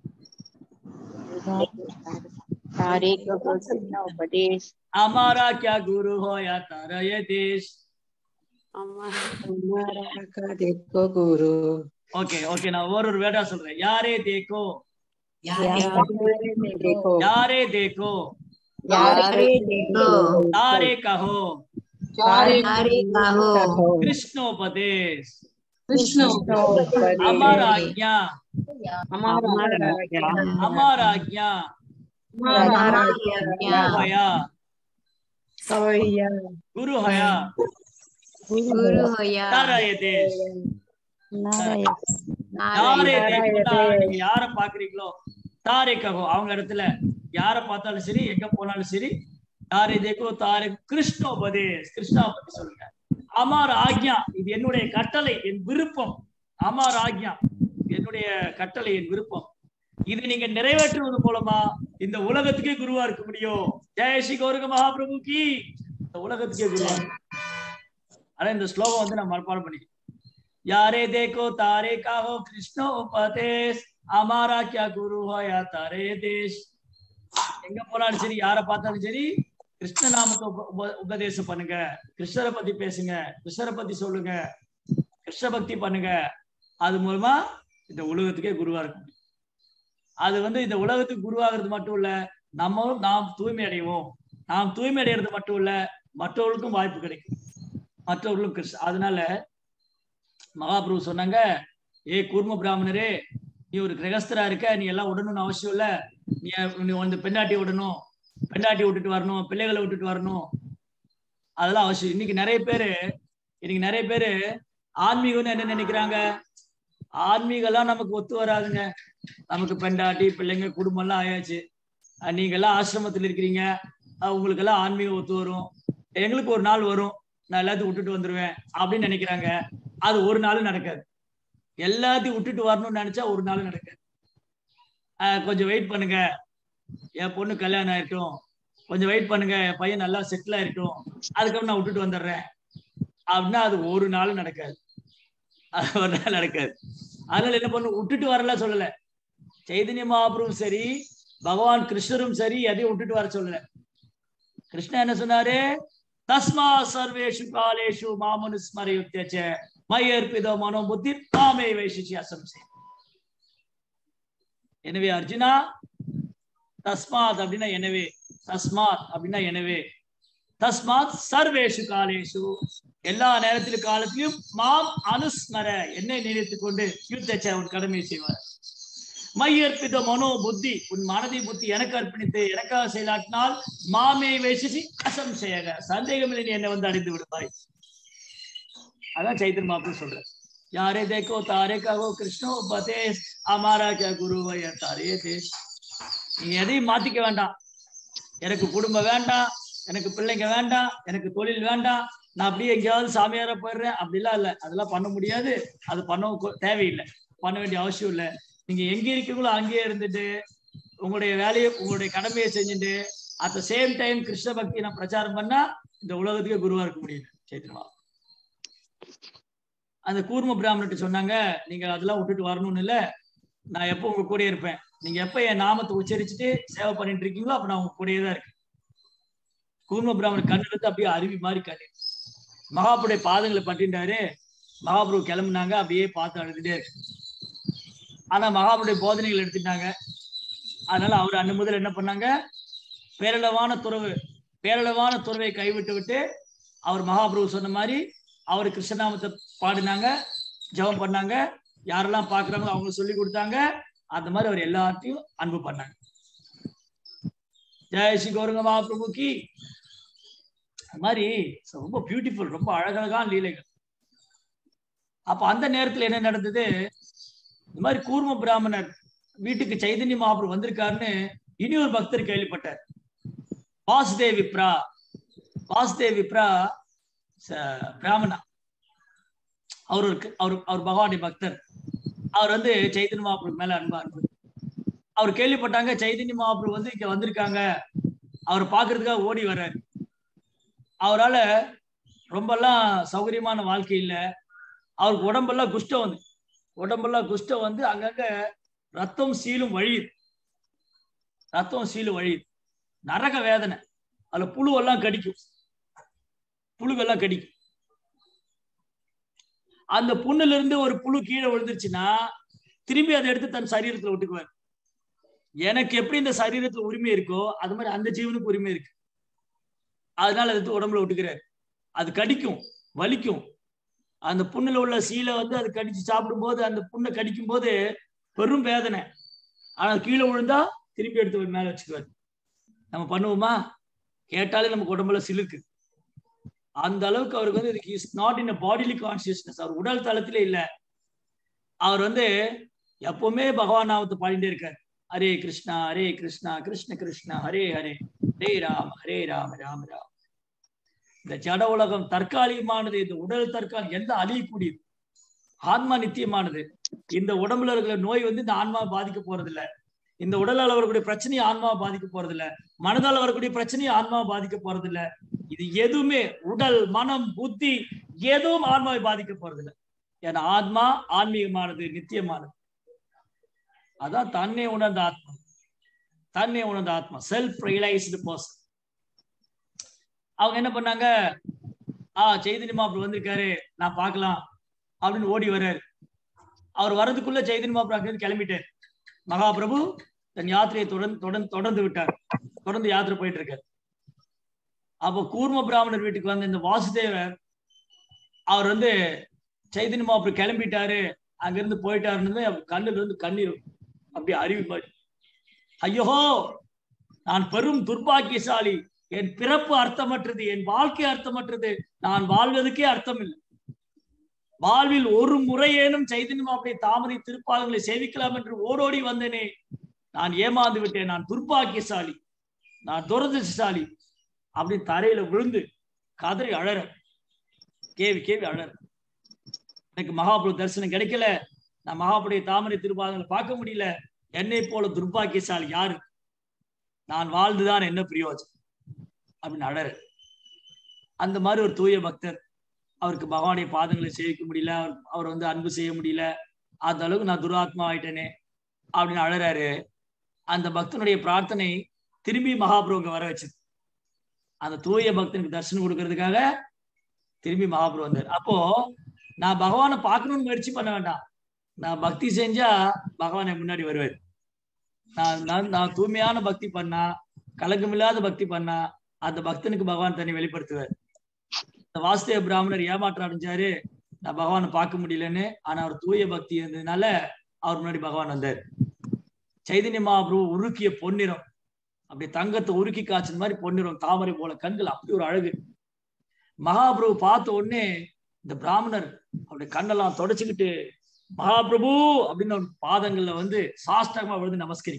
तारे को कृष्ण उपदेश हमारा क्या गुरु हो या तारा ये देश हमारा का देखो गुरु ஓகே ஓகே நான் ஒரு ஒரு வேடா சொல்றேன் யாரே தேக்கோ यारे में देखो யாரே தேக்கோ यारे देखो तारे कहो तारे कहो कृष्णोपदेश कृष्ण हमारा आज्ञा हमारा हमारा आज्ञा हमारा गुरु हया सवैया गुरु हया गुरु होया तारा ये देश யாரே नारायण தேக்கோ தாரே, நீங்க யார பாக்குறீங்களோ தாரே கஹோ அவங்க இடத்துல யார பார்த்தாலும் சரி எங்க போனாலும் சரி தாரே தேக்கோ தாரே கிருஷ்ணோபதேஷ் கிருஷ்ணா பத்தி சொல்லுங்க அமார் ஆக்யா இது என்னுடைய கட்டளை என் விருப்பம் அமார் ஆக்யா இது என்னுடைய என்னுடைய கட்டளை என் விருப்பம் இதை நீங்க நிறைவேற்றுவது மூலமா இந்த உலகத்துக்கே குருவா இருக்க முடியும் ஜெய ஸ்ரீ கௌரக மகாபிரபு கி இந்த உலகத்துக்கே குருவா இருக்கு. ஆனா இந்த ஸ்லோகம் வந்து நான் மனப்பாடம் பண்ணி யாரே தேக்கோ தாரே காஹோ கிருஷ்ணோ உபதேஷ் அமாரா கியா குரு ஹோயா தாரே தேஷ் எங்க போனாலும் சரி யாரை பார்த்தாலும் சரி கிருஷ்ண நாமத்தை உப- உப- உபதேசம் பண்ணுங்க கிருஷ்ணரை பத்தி பேசுங்க கிருஷ்ணரை பத்தி சொல்லுங்க கிருஷ்ண பக்தி பண்ணுங்க அது மூலமா இந்த உலகத்துக்கே குருவா இருக்க முடியும் அது வந்து இந்த உலகத்துக்கு குருவாகிறது மட்டும் இல்ல நம்மளும் நாம் தூய்மை அடைவோம் நாம் தூய்மை அடைகிறது மட்டும் இல்ல மற்றவர்களுக்கும் வாய்ப்பு கிடைக்கும் மற்றவர்களும் கிருஷ்ண அதனால மகாபிரபு சொன்னாங்க ஏ கூர்ம பிராமணரே நீ ஒரு கிரகஸ்தரா இருக்க நீ எல்லாம் விடணும்னு அவசியம் இல்ல நீ நீ வந்து பெண்டாட்டி விடணும் பெண்டாட்டி விட்டுட்டு வரணும் பிள்ளைகளை விட்டுட்டு வரணும் அதெல்லாம் அவசியம் இன்னைக்கு நிறைய பேரு இன்னைக்கு நிறைய பேரு ஆன்மீகம்னு என்ன நினைக்கிறாங்க ஆன்மீகம்லாம் நமக்கு ஒத்து வராதுங்க நமக்கு பெண்டாட்டி பிள்ளைங்க குடும்பம் எல்லாம் ஆயாச்சு அஹ் நீங்க எல்லாம் ஆசிரமத்தில் இருக்கிறீங்க அஹ் உங்களுக்கு எல்லாம் ஆன்மீகம் ஒத்து வரும் எங்களுக்கு ஒரு நாள் வரும் நான் எல்லாத்தையும் விட்டுட்டு வந்துருவேன் அப்படின்னு நினைக்கிறாங்க அது ஒரு நாளும் நடக்காது எல்லாத்தையும் விட்டுட்டு வரணும்னு நினைச்சா ஒரு நாளும் நடக்காது அஹ் கொஞ்சம் வெயிட் பண்ணுங்க என் பொண்ணு கல்யாணம் ஆயிட்டும் கொஞ்சம் வெயிட் பண்ணுங்க என் பையன் நல்லா செட்டில் ஆயிட்டும் அதுக்கப்புறம் நான் விட்டுட்டு வந்துடுறேன் அப்படின்னா அது ஒரு நாளும் நடக்காது அது ஒரு நாள் நடக்காது அதனால என்ன பண்ணும் விட்டுட்டு வரல சொல்லல சைதன்ய மகாபுரும் சரி பகவான் கிருஷ்ணரும் சரி எதையும் விட்டுட்டு வர சொல்லல கிருஷ்ணன் என்ன சொன்னாரு தஸ்மா சர்வேஷு காலேஷு மாமனு ஸ்மரயுத்தியச்ச மயர்பிதோ மனோ புத்தி மாமே வைசிச்சி அசம்சே எனவே அர்ஜுனா தஸ்மாத் அப்படின்னா எனவே தஸ்மாத் அப்படின்னா எனவே தஸ்மாத் சர்வேஷு காலேஷு எல்லா நேரத்திலும் காலத்திலும் மாம் அனுஸ்மர என்னை நினைத்துக் கொண்டு யுத்தச்ச உன் கடமையை செய்வார் மையற்பித மனோ புத்தி உன் மனதை புத்தி எனக்கு அர்ப்பணித்து எனக்காக செயலாற்றினால் மாமே வேசிசி அசம்சயக சந்தேகமில்லை நீ என்னை வந்து அடைந்து விடுவாய் அதான் சைத்தன் மாப்பு சொல்ற யாரே தேக்கோ தாரே காகோ கிருஷ்ணோ பதேஸ் அமாரா கே குருவைய தாரே தேஸ் நீ எதையும் மாத்திக்க வேண்டாம் எனக்கு குடும்பம் வேண்டாம் எனக்கு பிள்ளைங்க வேண்டாம் எனக்கு தொழில் வேண்டாம் நான் அப்படியே எங்கேயாவது சாமியாரா போயிடுறேன் அப்படிலாம் இல்ல அதெல்லாம் பண்ண முடியாது அது பண்ண கொ- தேவையில்லை பண்ண வேண்டிய அவசியம் இல்லை நீங்க எங்க இருக்கீங்களோ அங்கேயே இருந்துட்டு உங்களுடைய வேலையை உங்களுடைய கடமையை செஞ்சுட்டு at the same time Krishna பக்தி நான் பிரச்சாரம் பண்ணா இந்த உலகத்துக்கே குருவா இருக்க முடியும் சைத்தன்மா அந்த கூர்ம பிராமணர்கிட்ட சொன்னாங்க நீங்க அதெல்லாம் விட்டுட்டு வரணும்னு இல்ல நான் எப்போ உங்க கூடயே இருப்பேன் நீங்க எப்ப என் நாமத்தை உச்சரிச்சுட்டு சேவை பண்ணிட்டு இருக்கீங்களோ அப்ப நான் உங்க கூடயே தான் இருக்கேன் கூர்ம பிராமணர் கண்ணுல இருந்து அப்படியே அருவி மாதிரி கண்ணு மகாபுடைய பாதங்களை பட்டின்றாரு மகாபுரு கிளம்புனாங்க அப்படியே பார்த்து அழுதுட்டே இருக்கு ஆனா மகாபுடைய போதனைகள் எடுத்துட்டாங்க அதனால அவர் அண்ணன் முதல் என்ன பண்ணாங்க பேரளவான துறவு பேரளவான துறவை கைவிட்டு விட்டு அவர் மகாபிரபு சொன்ன மாதிரி அவர் கிருஷ்ணநாமத்தை பாடினாங்க ஜெபம் பண்ணாங்க யாரெல்லாம் பாக்குறாங்களோ அவங்க சொல்லி கொடுத்தாங்க அந்த மாதிரி அவர் எல்லாத்தையும் அன்பு பண்ணாங்க ஜெய ஸ்ரீ கௌரங்க மகாபிரபுக்கு அது மாதிரி ரொம்ப பியூட்டிஃபுல் ரொம்ப அழகழகான லீலைகள் அப்ப அந்த நேரத்துல என்ன நடந்தது இந்த மாதிரி கூர்ம பிராமணர் வீட்டுக்கு சைதன்ய மகாபுரம் வந்திருக்காருன்னு இனி ஒரு பக்தர் கேள்விப்பட்டார் வாசுதேவ் விப்ரா வாசுதேவ் விப்ரா ச- பிராமணா அவர் ஒரு அவர் அவர் பகவானுடைய பக்தர் அவர் வந்து சைதன்ய மகாபுரம் மேல அன்பா அன்பு அவர் கேள்விப்பட்டாங்க சைதன்ய மகாபுரம் வந்து இங்க வந்திருக்காங்க அவர் பாக்குறதுக்காக ஓடி வர்றாரு அவரால ரொம்பலாம் சௌகரியமான வாழ்க்கை இல்ல அவருக்கு உடம்பெல்லாம் குஷ்டம் வந்து உடம்பெல்லாம் குஷ்டம் வந்து அங்கங்க ரத்தம் சீலும் வழியுது ரத்தம் சீலும் வழியுது நரக வேதனை அதுல புழுவெல்லாம் கடிக்கும் புழுவெல்லாம் கடிக்கும் அந்த புண்ணுல இருந்து ஒரு புழு கீழே விழுந்துருச்சுன்னா திரும்பி அதை எடுத்து தன் சரீரத்துல விட்டுக்குவார் எனக்கு எப்படி இந்த சரீரத்துல உரிமை இருக்கோ அது மாதிரி அந்த ஜீவனுக்கு உரிமை இருக்கு அதனால அதை எடுத்து உடம்புல விட்டுக்கிறாரு அது கடிக்கும் வலிக்கும் அந்த புண்ணுல உள்ள சீலை வந்து அது கடிச்சு சாப்பிடும்போது அந்த புண்ணை கடிக்கும் போது பெரும் வேதனை ஆனா கீழே விழுந்தா திருப்பி எடுத்து ஒரு மேல வச்சுக்குவாரு நம்ம பண்ணுவோமா கேட்டாலே நமக்கு உடம்புல சிலுக்கு அந்த அளவுக்கு அவருக்கு வந்து இதுக்கு is not in bodily consciousness அவர் உடல் தளத்திலே இல்ல அவர் வந்து எப்பவுமே பகவான் நாமத்தை பாடிட்டே இருக்காரு ஹரே கிருஷ்ணா ஹரே கிருஷ்ணா கிருஷ்ண கிருஷ்ணா ஹரே ஹரே ஹரே ராம் ஹரே ராம் ராம் ராம் இந்த ஜட உலகம் தற்காலிகமானது இந்த உடல் தற்காலிகம் எந்த அழியக்கூடியது ஆன்மா நித்தியமானது இந்த உடம்புல இருக்கிற நோய் வந்து இந்த ஆன்மாவை பாதிக்க போறது இல்ல இந்த உடலால் வரக்கூடிய பிரச்சனையும் ஆன்மாவை பாதிக்க போறது இல்ல மனதால் வரக்கூடிய பிரச்சனையும் ஆன்மாவை பாதிக்க போறது இல்ல இது எதுவுமே உடல் மனம் புத்தி எதுவும் ஆன்மாவை பாதிக்க போறது இல்ல ஏன்னா ஆத்மா ஆன்மீகமானது நித்தியமானது அதான் தன்னை உணர்ந்த ஆத்மா தன்னை உணர்ந்த ஆத்மா செல்ஃப் ரியலைஸ்டு பர்சன் அவங்க என்ன பண்ணாங்க ஆ சைதன்ய மாப்பிள்ள வந்திருக்காரு நான் பார்க்கலாம் அப்படின்னு ஓடி வர்றாரு அவர் வர்றதுக்குள்ள சைதன்ய மாப்பிள்ள அங்கிருந்து கிளம்பிட்டார் மகாபிரபு தன் யாத்திரையை தொடர்ந்து தொடர்ந்து தொடர்ந்து விட்டார் தொடர்ந்து யாத்திரை போயிட்டு இருக்காரு அப்போ கூர்ம பிராமணர் வீட்டுக்கு வந்த இந்த வாசுதேவர் அவர் வந்து சைதன்ய மாப்பிள்ள கிளம்பிட்டாரு அங்கிருந்து போயிட்டாருன்னு அவர் கண்ணுல இருந்து கண்ணீர் அப்படி அறிவு மாதிரி ஐயோ நான் பெரும் துர்பாக்கியசாலி என் பிறப்பு அர்த்தமற்றது என் வாழ்க்கை அர்த்தமற்றது நான் வாழ்வதற்கே அர்த்தம் இல்லை வாழ்வில் ஒரு முறையேனும் சைதன்யம் அப்படி தாமரை திருப்பாதங்களை சேவிக்கலாம் என்று ஓடோடி வந்தேனே நான் ஏமாந்து விட்டேன் நான் துர்பாக்கியசாலி நான் துரதிருஷ்டசாலி அப்படி தரையில விழுந்து கதறி அழற கேவி கேவி அழற எனக்கு மகாபுரு தரிசனம் கிடைக்கல நான் மகாபுடைய தாமரை திருப்பாதங்களை பார்க்க முடியல என்னை போல துர்பாக்கியசாலி யாரு நான் வாழ்ந்துதான் என்ன பிரயோஜனம் அப்படின்னு அழற அந்த மாதிரி ஒரு தூய பக்தர் அவருக்கு பகவானுடைய பாதங்களை சேவிக்க முடியல அவர் அவர் வந்து அன்பு செய்ய முடியல அந்த அளவுக்கு நான் துராத்மா ஆயிட்டேனே அப்படின்னு அழறாரு அந்த பக்தனுடைய பிரார்த்தனை திரும்பி மகாபுருவுக்கு வர வச்சது அந்த தூய பக்தனுக்கு தரிசனம் கொடுக்கறதுக்காக திரும்பி மகாபுரு வந்தார் அப்போ நான் பகவானை பார்க்கணும்னு முயற்சி பண்ண வேண்டாம் நான் பக்தி செஞ்சா பகவான் என் முன்னாடி வருவார் நான் நான் நான் தூய்மையான பக்தி பண்ணா கலக்கமில்லாத பக்தி பண்ணா அந்த பக்தனுக்கு பகவான் தன்னை வெளிப்படுத்துவார் இந்த வாசுதேவ பிராமணர் ஏமாற்றம் அடைஞ்சாரு நான் பகவானை பார்க்க முடியலன்னு ஆனா அவர் தூய பக்தி இருந்ததுனால அவர் முன்னாடி பகவான் வந்தார் சைதன்ய மகாபிரபு உருக்கிய பொன்னிறம் அப்படி தங்கத்தை உருக்கி காய்ச்சல் மாதிரி பொன்னிறம் தாமரை போல கண்கள் அப்படி ஒரு அழகு மகாபிரபு பார்த்த உடனே இந்த பிராமணர் அப்படி கண்ணெல்லாம் தொடச்சுக்கிட்டு மகாபிரபு அப்படின்னு ஒரு பாதங்கள்ல வந்து சாஷ்டகமா விழுந்து நமஸ்கரி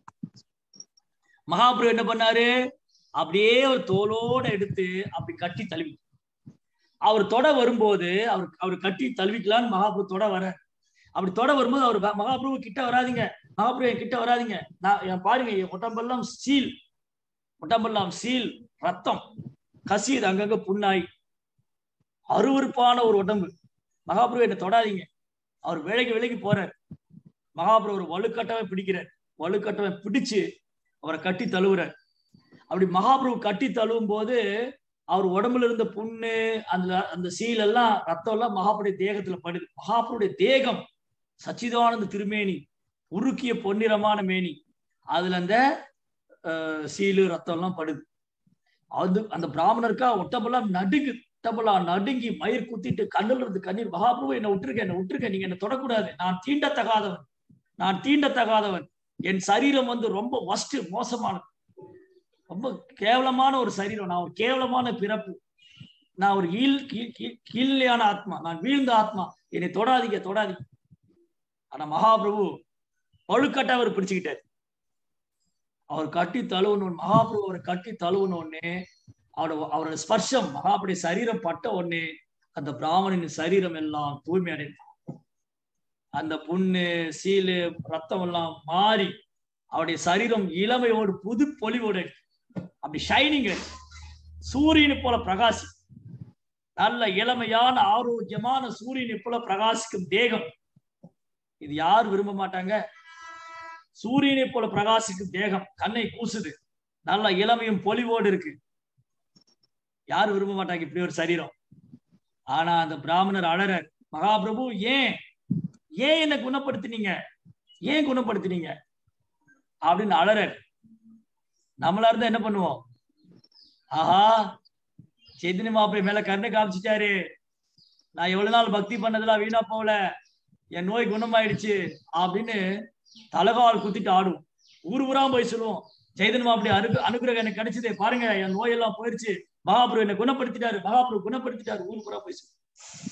மகாபிரபு என்ன பண்ணாரு அப்படியே ஒரு தோலோட எடுத்து அப்படி கட்டி தழுவி அவர் தொட வரும்போது அவர் அவர் கட்டி தழுவிக்கலான்னு மகாபிரபு தொட வர அப்படி தொட வரும்போது அவர் மகாபிரபு கிட்ட வராதிங்க மகாபிரபு என் கிட்ட வராதிங்க நான் என் பாருங்க என் உடம்பெல்லாம் சீல் உடம்பெல்லாம் சீல் ரத்தம் கசியுது அங்கங்க புண்ணாய் அருவருப்பான ஒரு உடம்பு மகாபிரபு என்ன தொடாதீங்க அவர் விலகி விலகி போறார் மகாபிரபு ஒரு வலுக்கட்டவை பிடிக்கிறார் வலுக்கட்டவை பிடிச்சு அவரை கட்டி தழுவுறார் அப்படி மகாபிரபு கட்டி தழுவும் போது அவர் உடம்புல இருந்த புண்ணு அந்த அந்த சீல் எல்லாம் ரத்தம் எல்லாம் மகாபுடைய தேகத்துல படுது மகாபுருடைய தேகம் சச்சிதானந்த திருமேனி உருக்கிய பொன்னிறமான மேனி அதுல அந்த சீலு ரத்தம் எல்லாம் படுது அது அந்த பிராமணருக்கா ஒட்டமெல்லாம் நடுங்கு ஒட்டமெல்லாம் நடுங்கி மயிர் குத்திட்டு கண்ணுல இருந்து கண்ணீர் மகாபிரபு என்னை விட்டுருக்க என்ன விட்டுருக்க நீங்க என்ன தொடக்கூடாது நான் தீண்டத்தகாதவன் நான் தீண்டத்தகாதவன் என் சரீரம் வந்து ரொம்ப வஸ்ட் மோசமானது ரொம்ப கேவலமான ஒரு சரீரம் நான் ஒரு கேவலமான பிறப்பு நான் ஒரு ஈழ் கீழ்நிலையான ஆத்மா நான் வீழ்ந்த ஆத்மா என்னை தொடாதீங்க தொடாதீங்க ஆனா மகாபிரபு பழுக்கட்ட அவர் பிடிச்சுக்கிட்டார் அவர் கட்டி தழுவணும் மகாபிரபு அவரை கட்டி தழுவணும்னே அவரோட அவரோட ஸ்பர்ஷம் மகாபுடைய சரீரம் பட்ட உடனே அந்த பிராமணனின் சரீரம் எல்லாம் தூய்மை அடைந்தான் அந்த புண்ணு சீலு ரத்தம் எல்லாம் மாறி அவருடைய சரீரம் இளமையோடு புது பொலிவோடு அப்படி ஷைனிங் சூரியனை போல பிரகாசி நல்ல இளமையான ஆரோக்கியமான சூரியனை போல பிரகாசிக்கும் தேகம் இது யார் விரும்ப மாட்டாங்க சூரியனை போல பிரகாசிக்கும் தேகம் கண்ணை கூசுது நல்ல இளமையும் பொலிவோடு இருக்கு யார் விரும்ப மாட்டாங்க இப்படி ஒரு சரீரம் ஆனா அந்த பிராமணர் அழறர் மகாபிரபு ஏன் ஏன் என்ன குணப்படுத்தினீங்க ஏன் குணப்படுத்தினீங்க அப்படின்னு அழறர் நம்மளா இருந்தா என்ன பண்ணுவோம் ஆஹா சைத்தன்ய மாப்பிள்ளை மேல கருணை காமிச்சிட்டாரு நான் எவ்வளவு நாள் பக்தி பண்ணதெல்லாம் வீணா போகல என் நோய் குணமாயிடுச்சு அப்படின்னு தலகால் குத்திட்டு ஆடும் ஊர் ஊரா போய் சொல்லுவோம் சைதன்ய மாப்பிள்ளை அனு அனுகிரகம் எனக்கு கிடைச்சதே பாருங்க என் நோயெல்லாம் போயிருச்சு மகாபுரு என்ன குணப்படுத்திட்டாரு மகாபுரு குணப்படுத்திட்டாரு ஊர் ஊரா போய் சொல்லு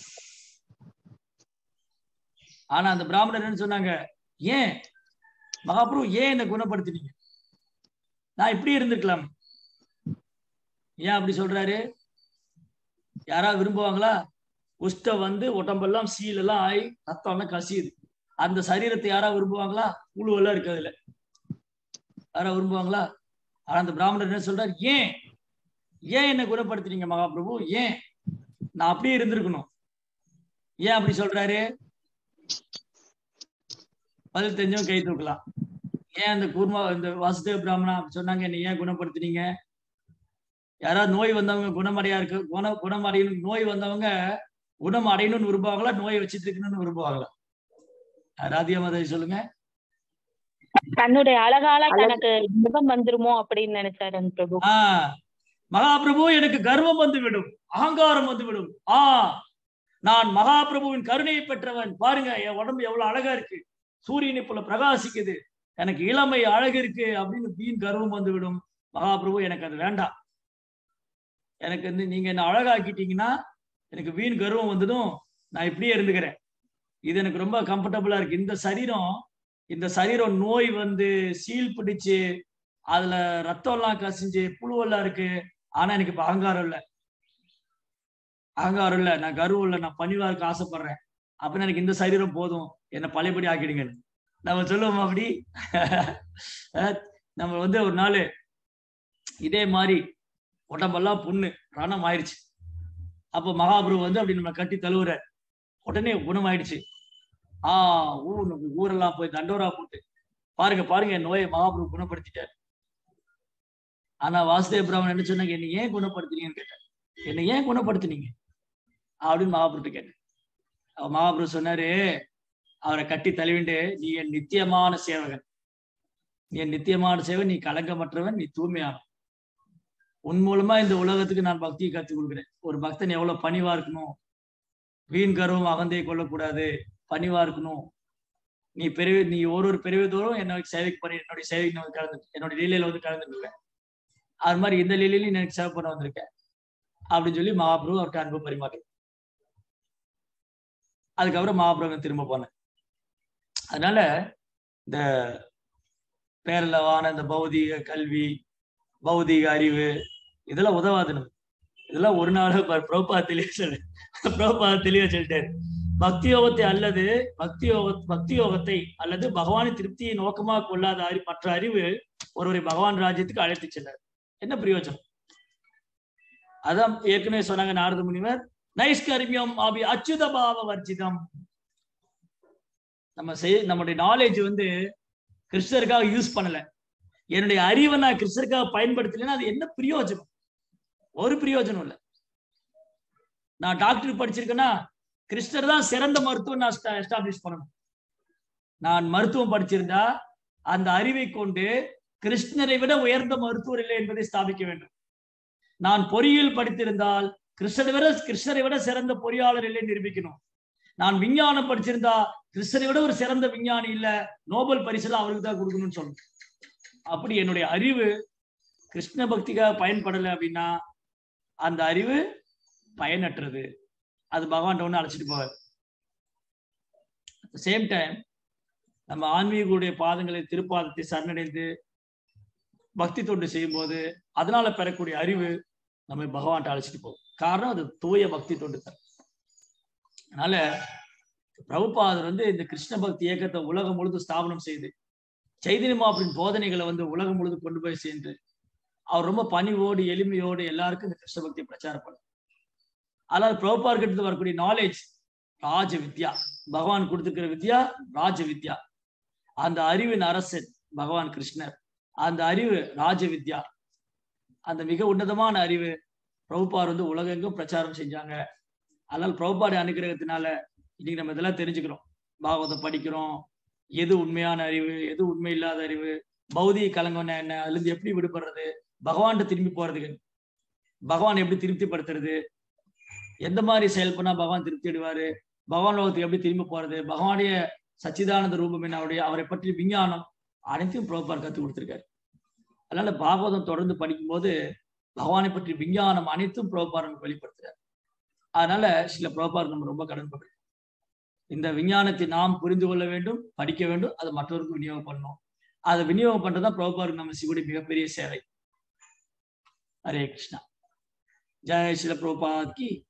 ஆனா அந்த பிராமணர் என்ன சொன்னாங்க ஏன் மகாபுரு ஏன் என்ன குணப்படுத்தினீங்க நான் இப்படி இருந்திருக்கலாம் ஏன் அப்படி சொல்றாரு யாராவது விரும்புவாங்களா குஷ்டம் வந்து உடம்பெல்லாம் சீலெல்லாம் ஆகி ரத்தம் எல்லாம் கசியுது அந்த சரீரத்தை யாரா விரும்புவாங்களா புழுவெல்லாம் இருக்கு அதுல யாரா விரும்புவாங்களா ஆனா அந்த பிராமணர் என்ன சொல்றாரு ஏன் ஏன் என்ன குணப்படுத்துறீங்க மகாபிரபு ஏன் நான் அப்படியே இருந்திருக்கணும் ஏன் அப்படி சொல்றாரு பதில் தெரிஞ்சவங்க கை தூக்கலாம் ஏன் அந்த கூர்மா இந்த வாசுதேவ பிராமணா அப்படி சொன்னாங்க என்ன ஏன் குணப்படுத்துனீங்க யாராவது நோய் வந்தவங்க குணமடையா இருக்கு குண குணமடையணும் நோய் வந்தவங்க குணம் அடையணும்னு விரும்புவாங்களா நோயை வச்சிட்டு இருக்கணும்னு விரும்புவாங்களா ராதியா மாதவி சொல்லுங்க தன்னுடைய அழகால தனக்கு முகம் வந்துருமோ அப்படின்னு நினைச்சாரு அந்த பிரபு ஆஹ் மகாபிரபு எனக்கு கர்வம் வந்து விடும் அகங்காரம் வந்து விடும் ஆ நான் மகாபிரபுவின் கருணையை பெற்றவன் பாருங்க என் உடம்பு எவ்வளவு அழகா இருக்கு சூரியனை போல பிரகாசிக்குது எனக்கு இளமை அழகு இருக்கு அப்படின்னு வீண் கர்வம் வந்து விடும் மகாபிரபு எனக்கு அது வேண்டாம் எனக்கு வந்து நீங்க என்ன அழகாக்கிட்டீங்கன்னா எனக்கு வீண் கர்வம் வந்ததும் நான் இப்படியே இருந்துக்கிறேன் இது எனக்கு ரொம்ப கம்ஃபர்டபுளா இருக்கு இந்த சரீரம் இந்த சரீரம் நோய் வந்து சீல் பிடிச்சு அதுல ரத்தம் எல்லாம் கசிஞ்சு புழுவெல்லாம் இருக்கு ஆனா எனக்கு இப்ப அகங்காரம் இல்ல அகங்காரம் இல்ல நான் கர்வம் இல்ல நான் பணிவா இருக்க ஆசைப்படுறேன் அப்படின்னு எனக்கு இந்த சரீரம் போதும் என்னை பழையபடி ஆக்கிடுங்க நம்ம சொல்லுவோம் அப்படி அஹ் நம்ம வந்து ஒரு நாள் இதே மாதிரி உடம்பெல்லாம் புண்ணு ரணம் ஆயிடுச்சு அப்போ மகாபிரபு வந்து அப்படி நம்ம கட்டி தழுவுற உடனே குணமாயிடுச்சு ஆஹ் ஊர் ஊரெல்லாம் போய் தண்டோரா போட்டு பாருங்க பாருங்க என் நோயை மகாபிரபு குணப்படுத்திட்டார் ஆனா வாசுதேவ பிராமணன் என்ன சொன்னாங்க என்ன ஏன் குணப்படுத்துனீங்கன்னு கேட்டார் என்ன ஏன் குணப்படுத்துனீங்க அப்படின்னு மகாபிரபு கேட்டேன் அவர் மகாபிரபு சொன்னாரு அவரை கட்டி தழுவிண்டு நீ என் நித்தியமான சேவகன் நீ என் நித்தியமான சேவன் நீ கலங்கமற்றவன் நீ தூய்மையானவன் உன் மூலமா இந்த உலகத்துக்கு நான் பக்தியை கற்றுக் கொடுக்குறேன் ஒரு பக்தன் எவ்வளவு பணிவா இருக்கணும் வீண் கர்வம் அகந்தையை கொள்ளக்கூடாது பணிவா இருக்கணும் நீ பெரிய நீ ஒரு ஒரு பெரியதோறும் என்னோட சேவைக்கு பண்ணி என்னுடைய சேவைக்கு நான் கலந்து என்னோட லீலையில வந்து கலந்துருவேன் அது மாதிரி இந்த லீலையிலையும் நீ எனக்கு சேவை பண்ண வந்திருக்கேன் அப்படின்னு சொல்லி மகாபிரபு அவர்கிட்ட அன்பு பரிமாற்றம் அதுக்கப்புறம் மகாபிரபு திரும்ப போனேன் அதனால இந்த பேரளவான இந்த பௌதீக கல்வி பௌதீக அறிவு இதெல்லாம் உதவாது நமக்கு இதெல்லாம் ஒரு நாள் பிரபா தெளிவா சொல்லு பிரபா தெளிவா சொல்லிட்டாரு பக்தி யோகத்தை அல்லது பக்தி யோக பக்தி யோகத்தை அல்லது பகவானை திருப்தியை நோக்கமாக கொள்ளாத அறி மற்ற அறிவு ஒருவரை பகவான் ராஜ்யத்துக்கு அழைத்து சென்றார் என்ன பிரயோஜனம் அதான் ஏற்கனவே சொன்னாங்க நாரத முனிவர் நைஷ்கர்மியம் அபி அச்சுத பாவ வர்ஜிதம் நம்ம செய் நம்முடைய நாலேஜ் வந்து கிருஷ்ணருக்காக யூஸ் பண்ணல என்னுடைய அறிவை நான் கிருஷ்ணருக்காக பயன்படுத்தலைன்னா அது என்ன பிரயோஜனம் ஒரு பிரயோஜனம் இல்லை நான் டாக்டர் படிச்சிருக்கேன்னா கிருஷ்ணர் தான் சிறந்த மருத்துவம் நான் எஸ்டாப்ளிஷ் பண்ணணும் நான் மருத்துவம் படிச்சிருந்தா அந்த அறிவை கொண்டு கிருஷ்ணரை விட உயர்ந்த மருத்துவர் இல்லை என்பதை ஸ்தாபிக்க வேண்டும் நான் பொறியியல் படித்திருந்தால் கிருஷ்ணரை விட கிருஷ்ணரை விட சிறந்த பொறியாளர் இல்லை நிரூபிக்கணும் நான் விஞ்ஞானம் படிச்சிருந்தா கிருஷ்ணரை விட ஒரு சிறந்த விஞ்ஞானி இல்ல நோபல் பரிசுல அவருக்கு தான் கொடுக்கணும்னு சொல்லணும் அப்படி என்னுடைய அறிவு கிருஷ்ண பக்திக்காக பயன்படலை அப்படின்னா அந்த அறிவு பயனற்றது அது பகவான் ஒன்று அழைச்சிட்டு போவார் சேம் டைம் நம்ம ஆன்மீகங்களுடைய பாதங்களை திருப்பாதத்தை சரணடைந்து பக்தி தொண்டு செய்யும் போது அதனால பெறக்கூடிய அறிவு நம்ம பகவான்கிட்ட அழைச்சிட்டு போகும் காரணம் அது தூய பக்தி தொண்டு தான் அதனால பிரபுபாதர் வந்து இந்த கிருஷ்ண பக்தி இயக்கத்தை உலகம் முழுது ஸ்தாபனம் செய்து சைதன்ய மாப்பின் போதனைகளை வந்து உலகம் முழுது கொண்டு போய் சென்று அவர் ரொம்ப பணிவோடு எளிமையோடு எல்லாருக்கும் இந்த கிருஷ்ண பக்தியை பிரச்சாரம் பண்ணார் அதாவது பிரபுபார் கிட்ட வரக்கூடிய நாலேஜ் ராஜ வித்யா பகவான் கொடுத்துருக்கிற வித்யா ராஜ வித்யா அந்த அறிவின் அரசன் பகவான் கிருஷ்ணர் அந்த அறிவு ராஜ வித்யா அந்த மிக உன்னதமான அறிவு பிரபுபார் வந்து உலகெங்கும் பிரச்சாரம் செஞ்சாங்க அதனால பிரபுபாடு அனுகிரகத்தினால இன்னைக்கு நம்ம இதெல்லாம் தெரிஞ்சுக்கிறோம் பாகவதம் படிக்கிறோம் எது உண்மையான அறிவு எது உண்மை இல்லாத அறிவு பௌதிக கலங்கம்னா என்ன அதுல இருந்து எப்படி விடுபடுறது பகவான்கிட்ட திரும்பி போறதுக்கு பகவான் எப்படி திருப்திப்படுத்துறது எந்த மாதிரி செயல் பண்ணா பகவான் திருப்தி அடைவாரு பகவான் லோகத்துக்கு எப்படி திரும்பி போறது பகவானுடைய சச்சிதானந்த ரூபம் என்ன அவருடைய அவரை பற்றி விஞ்ஞானம் அனைத்தையும் பிரபுபார் கற்றுக் கொடுத்திருக்காரு அதனால பாகவதம் தொடர்ந்து படிக்கும்போது பகவானை பற்றி விஞ்ஞானம் அனைத்தும் பிரபுபார் நமக்கு வெளிப்படுத்துறாரு அதனால சில பிரபுபார் நம்ம ரொம்ப கடன்படுறோம் இந்த விஞ்ஞானத்தை நாம் புரிந்து கொள்ள வேண்டும் படிக்க வேண்டும் அதை மற்றவருக்கு விநியோகம் பண்ணணும் அதை விநியோகம் பண்றதுதான் பிரபுபாருக்கு நம்ம சிவடி மிகப்பெரிய சேவை ஹரே கிருஷ்ணா ஜெய சில பிரபுபாத் கி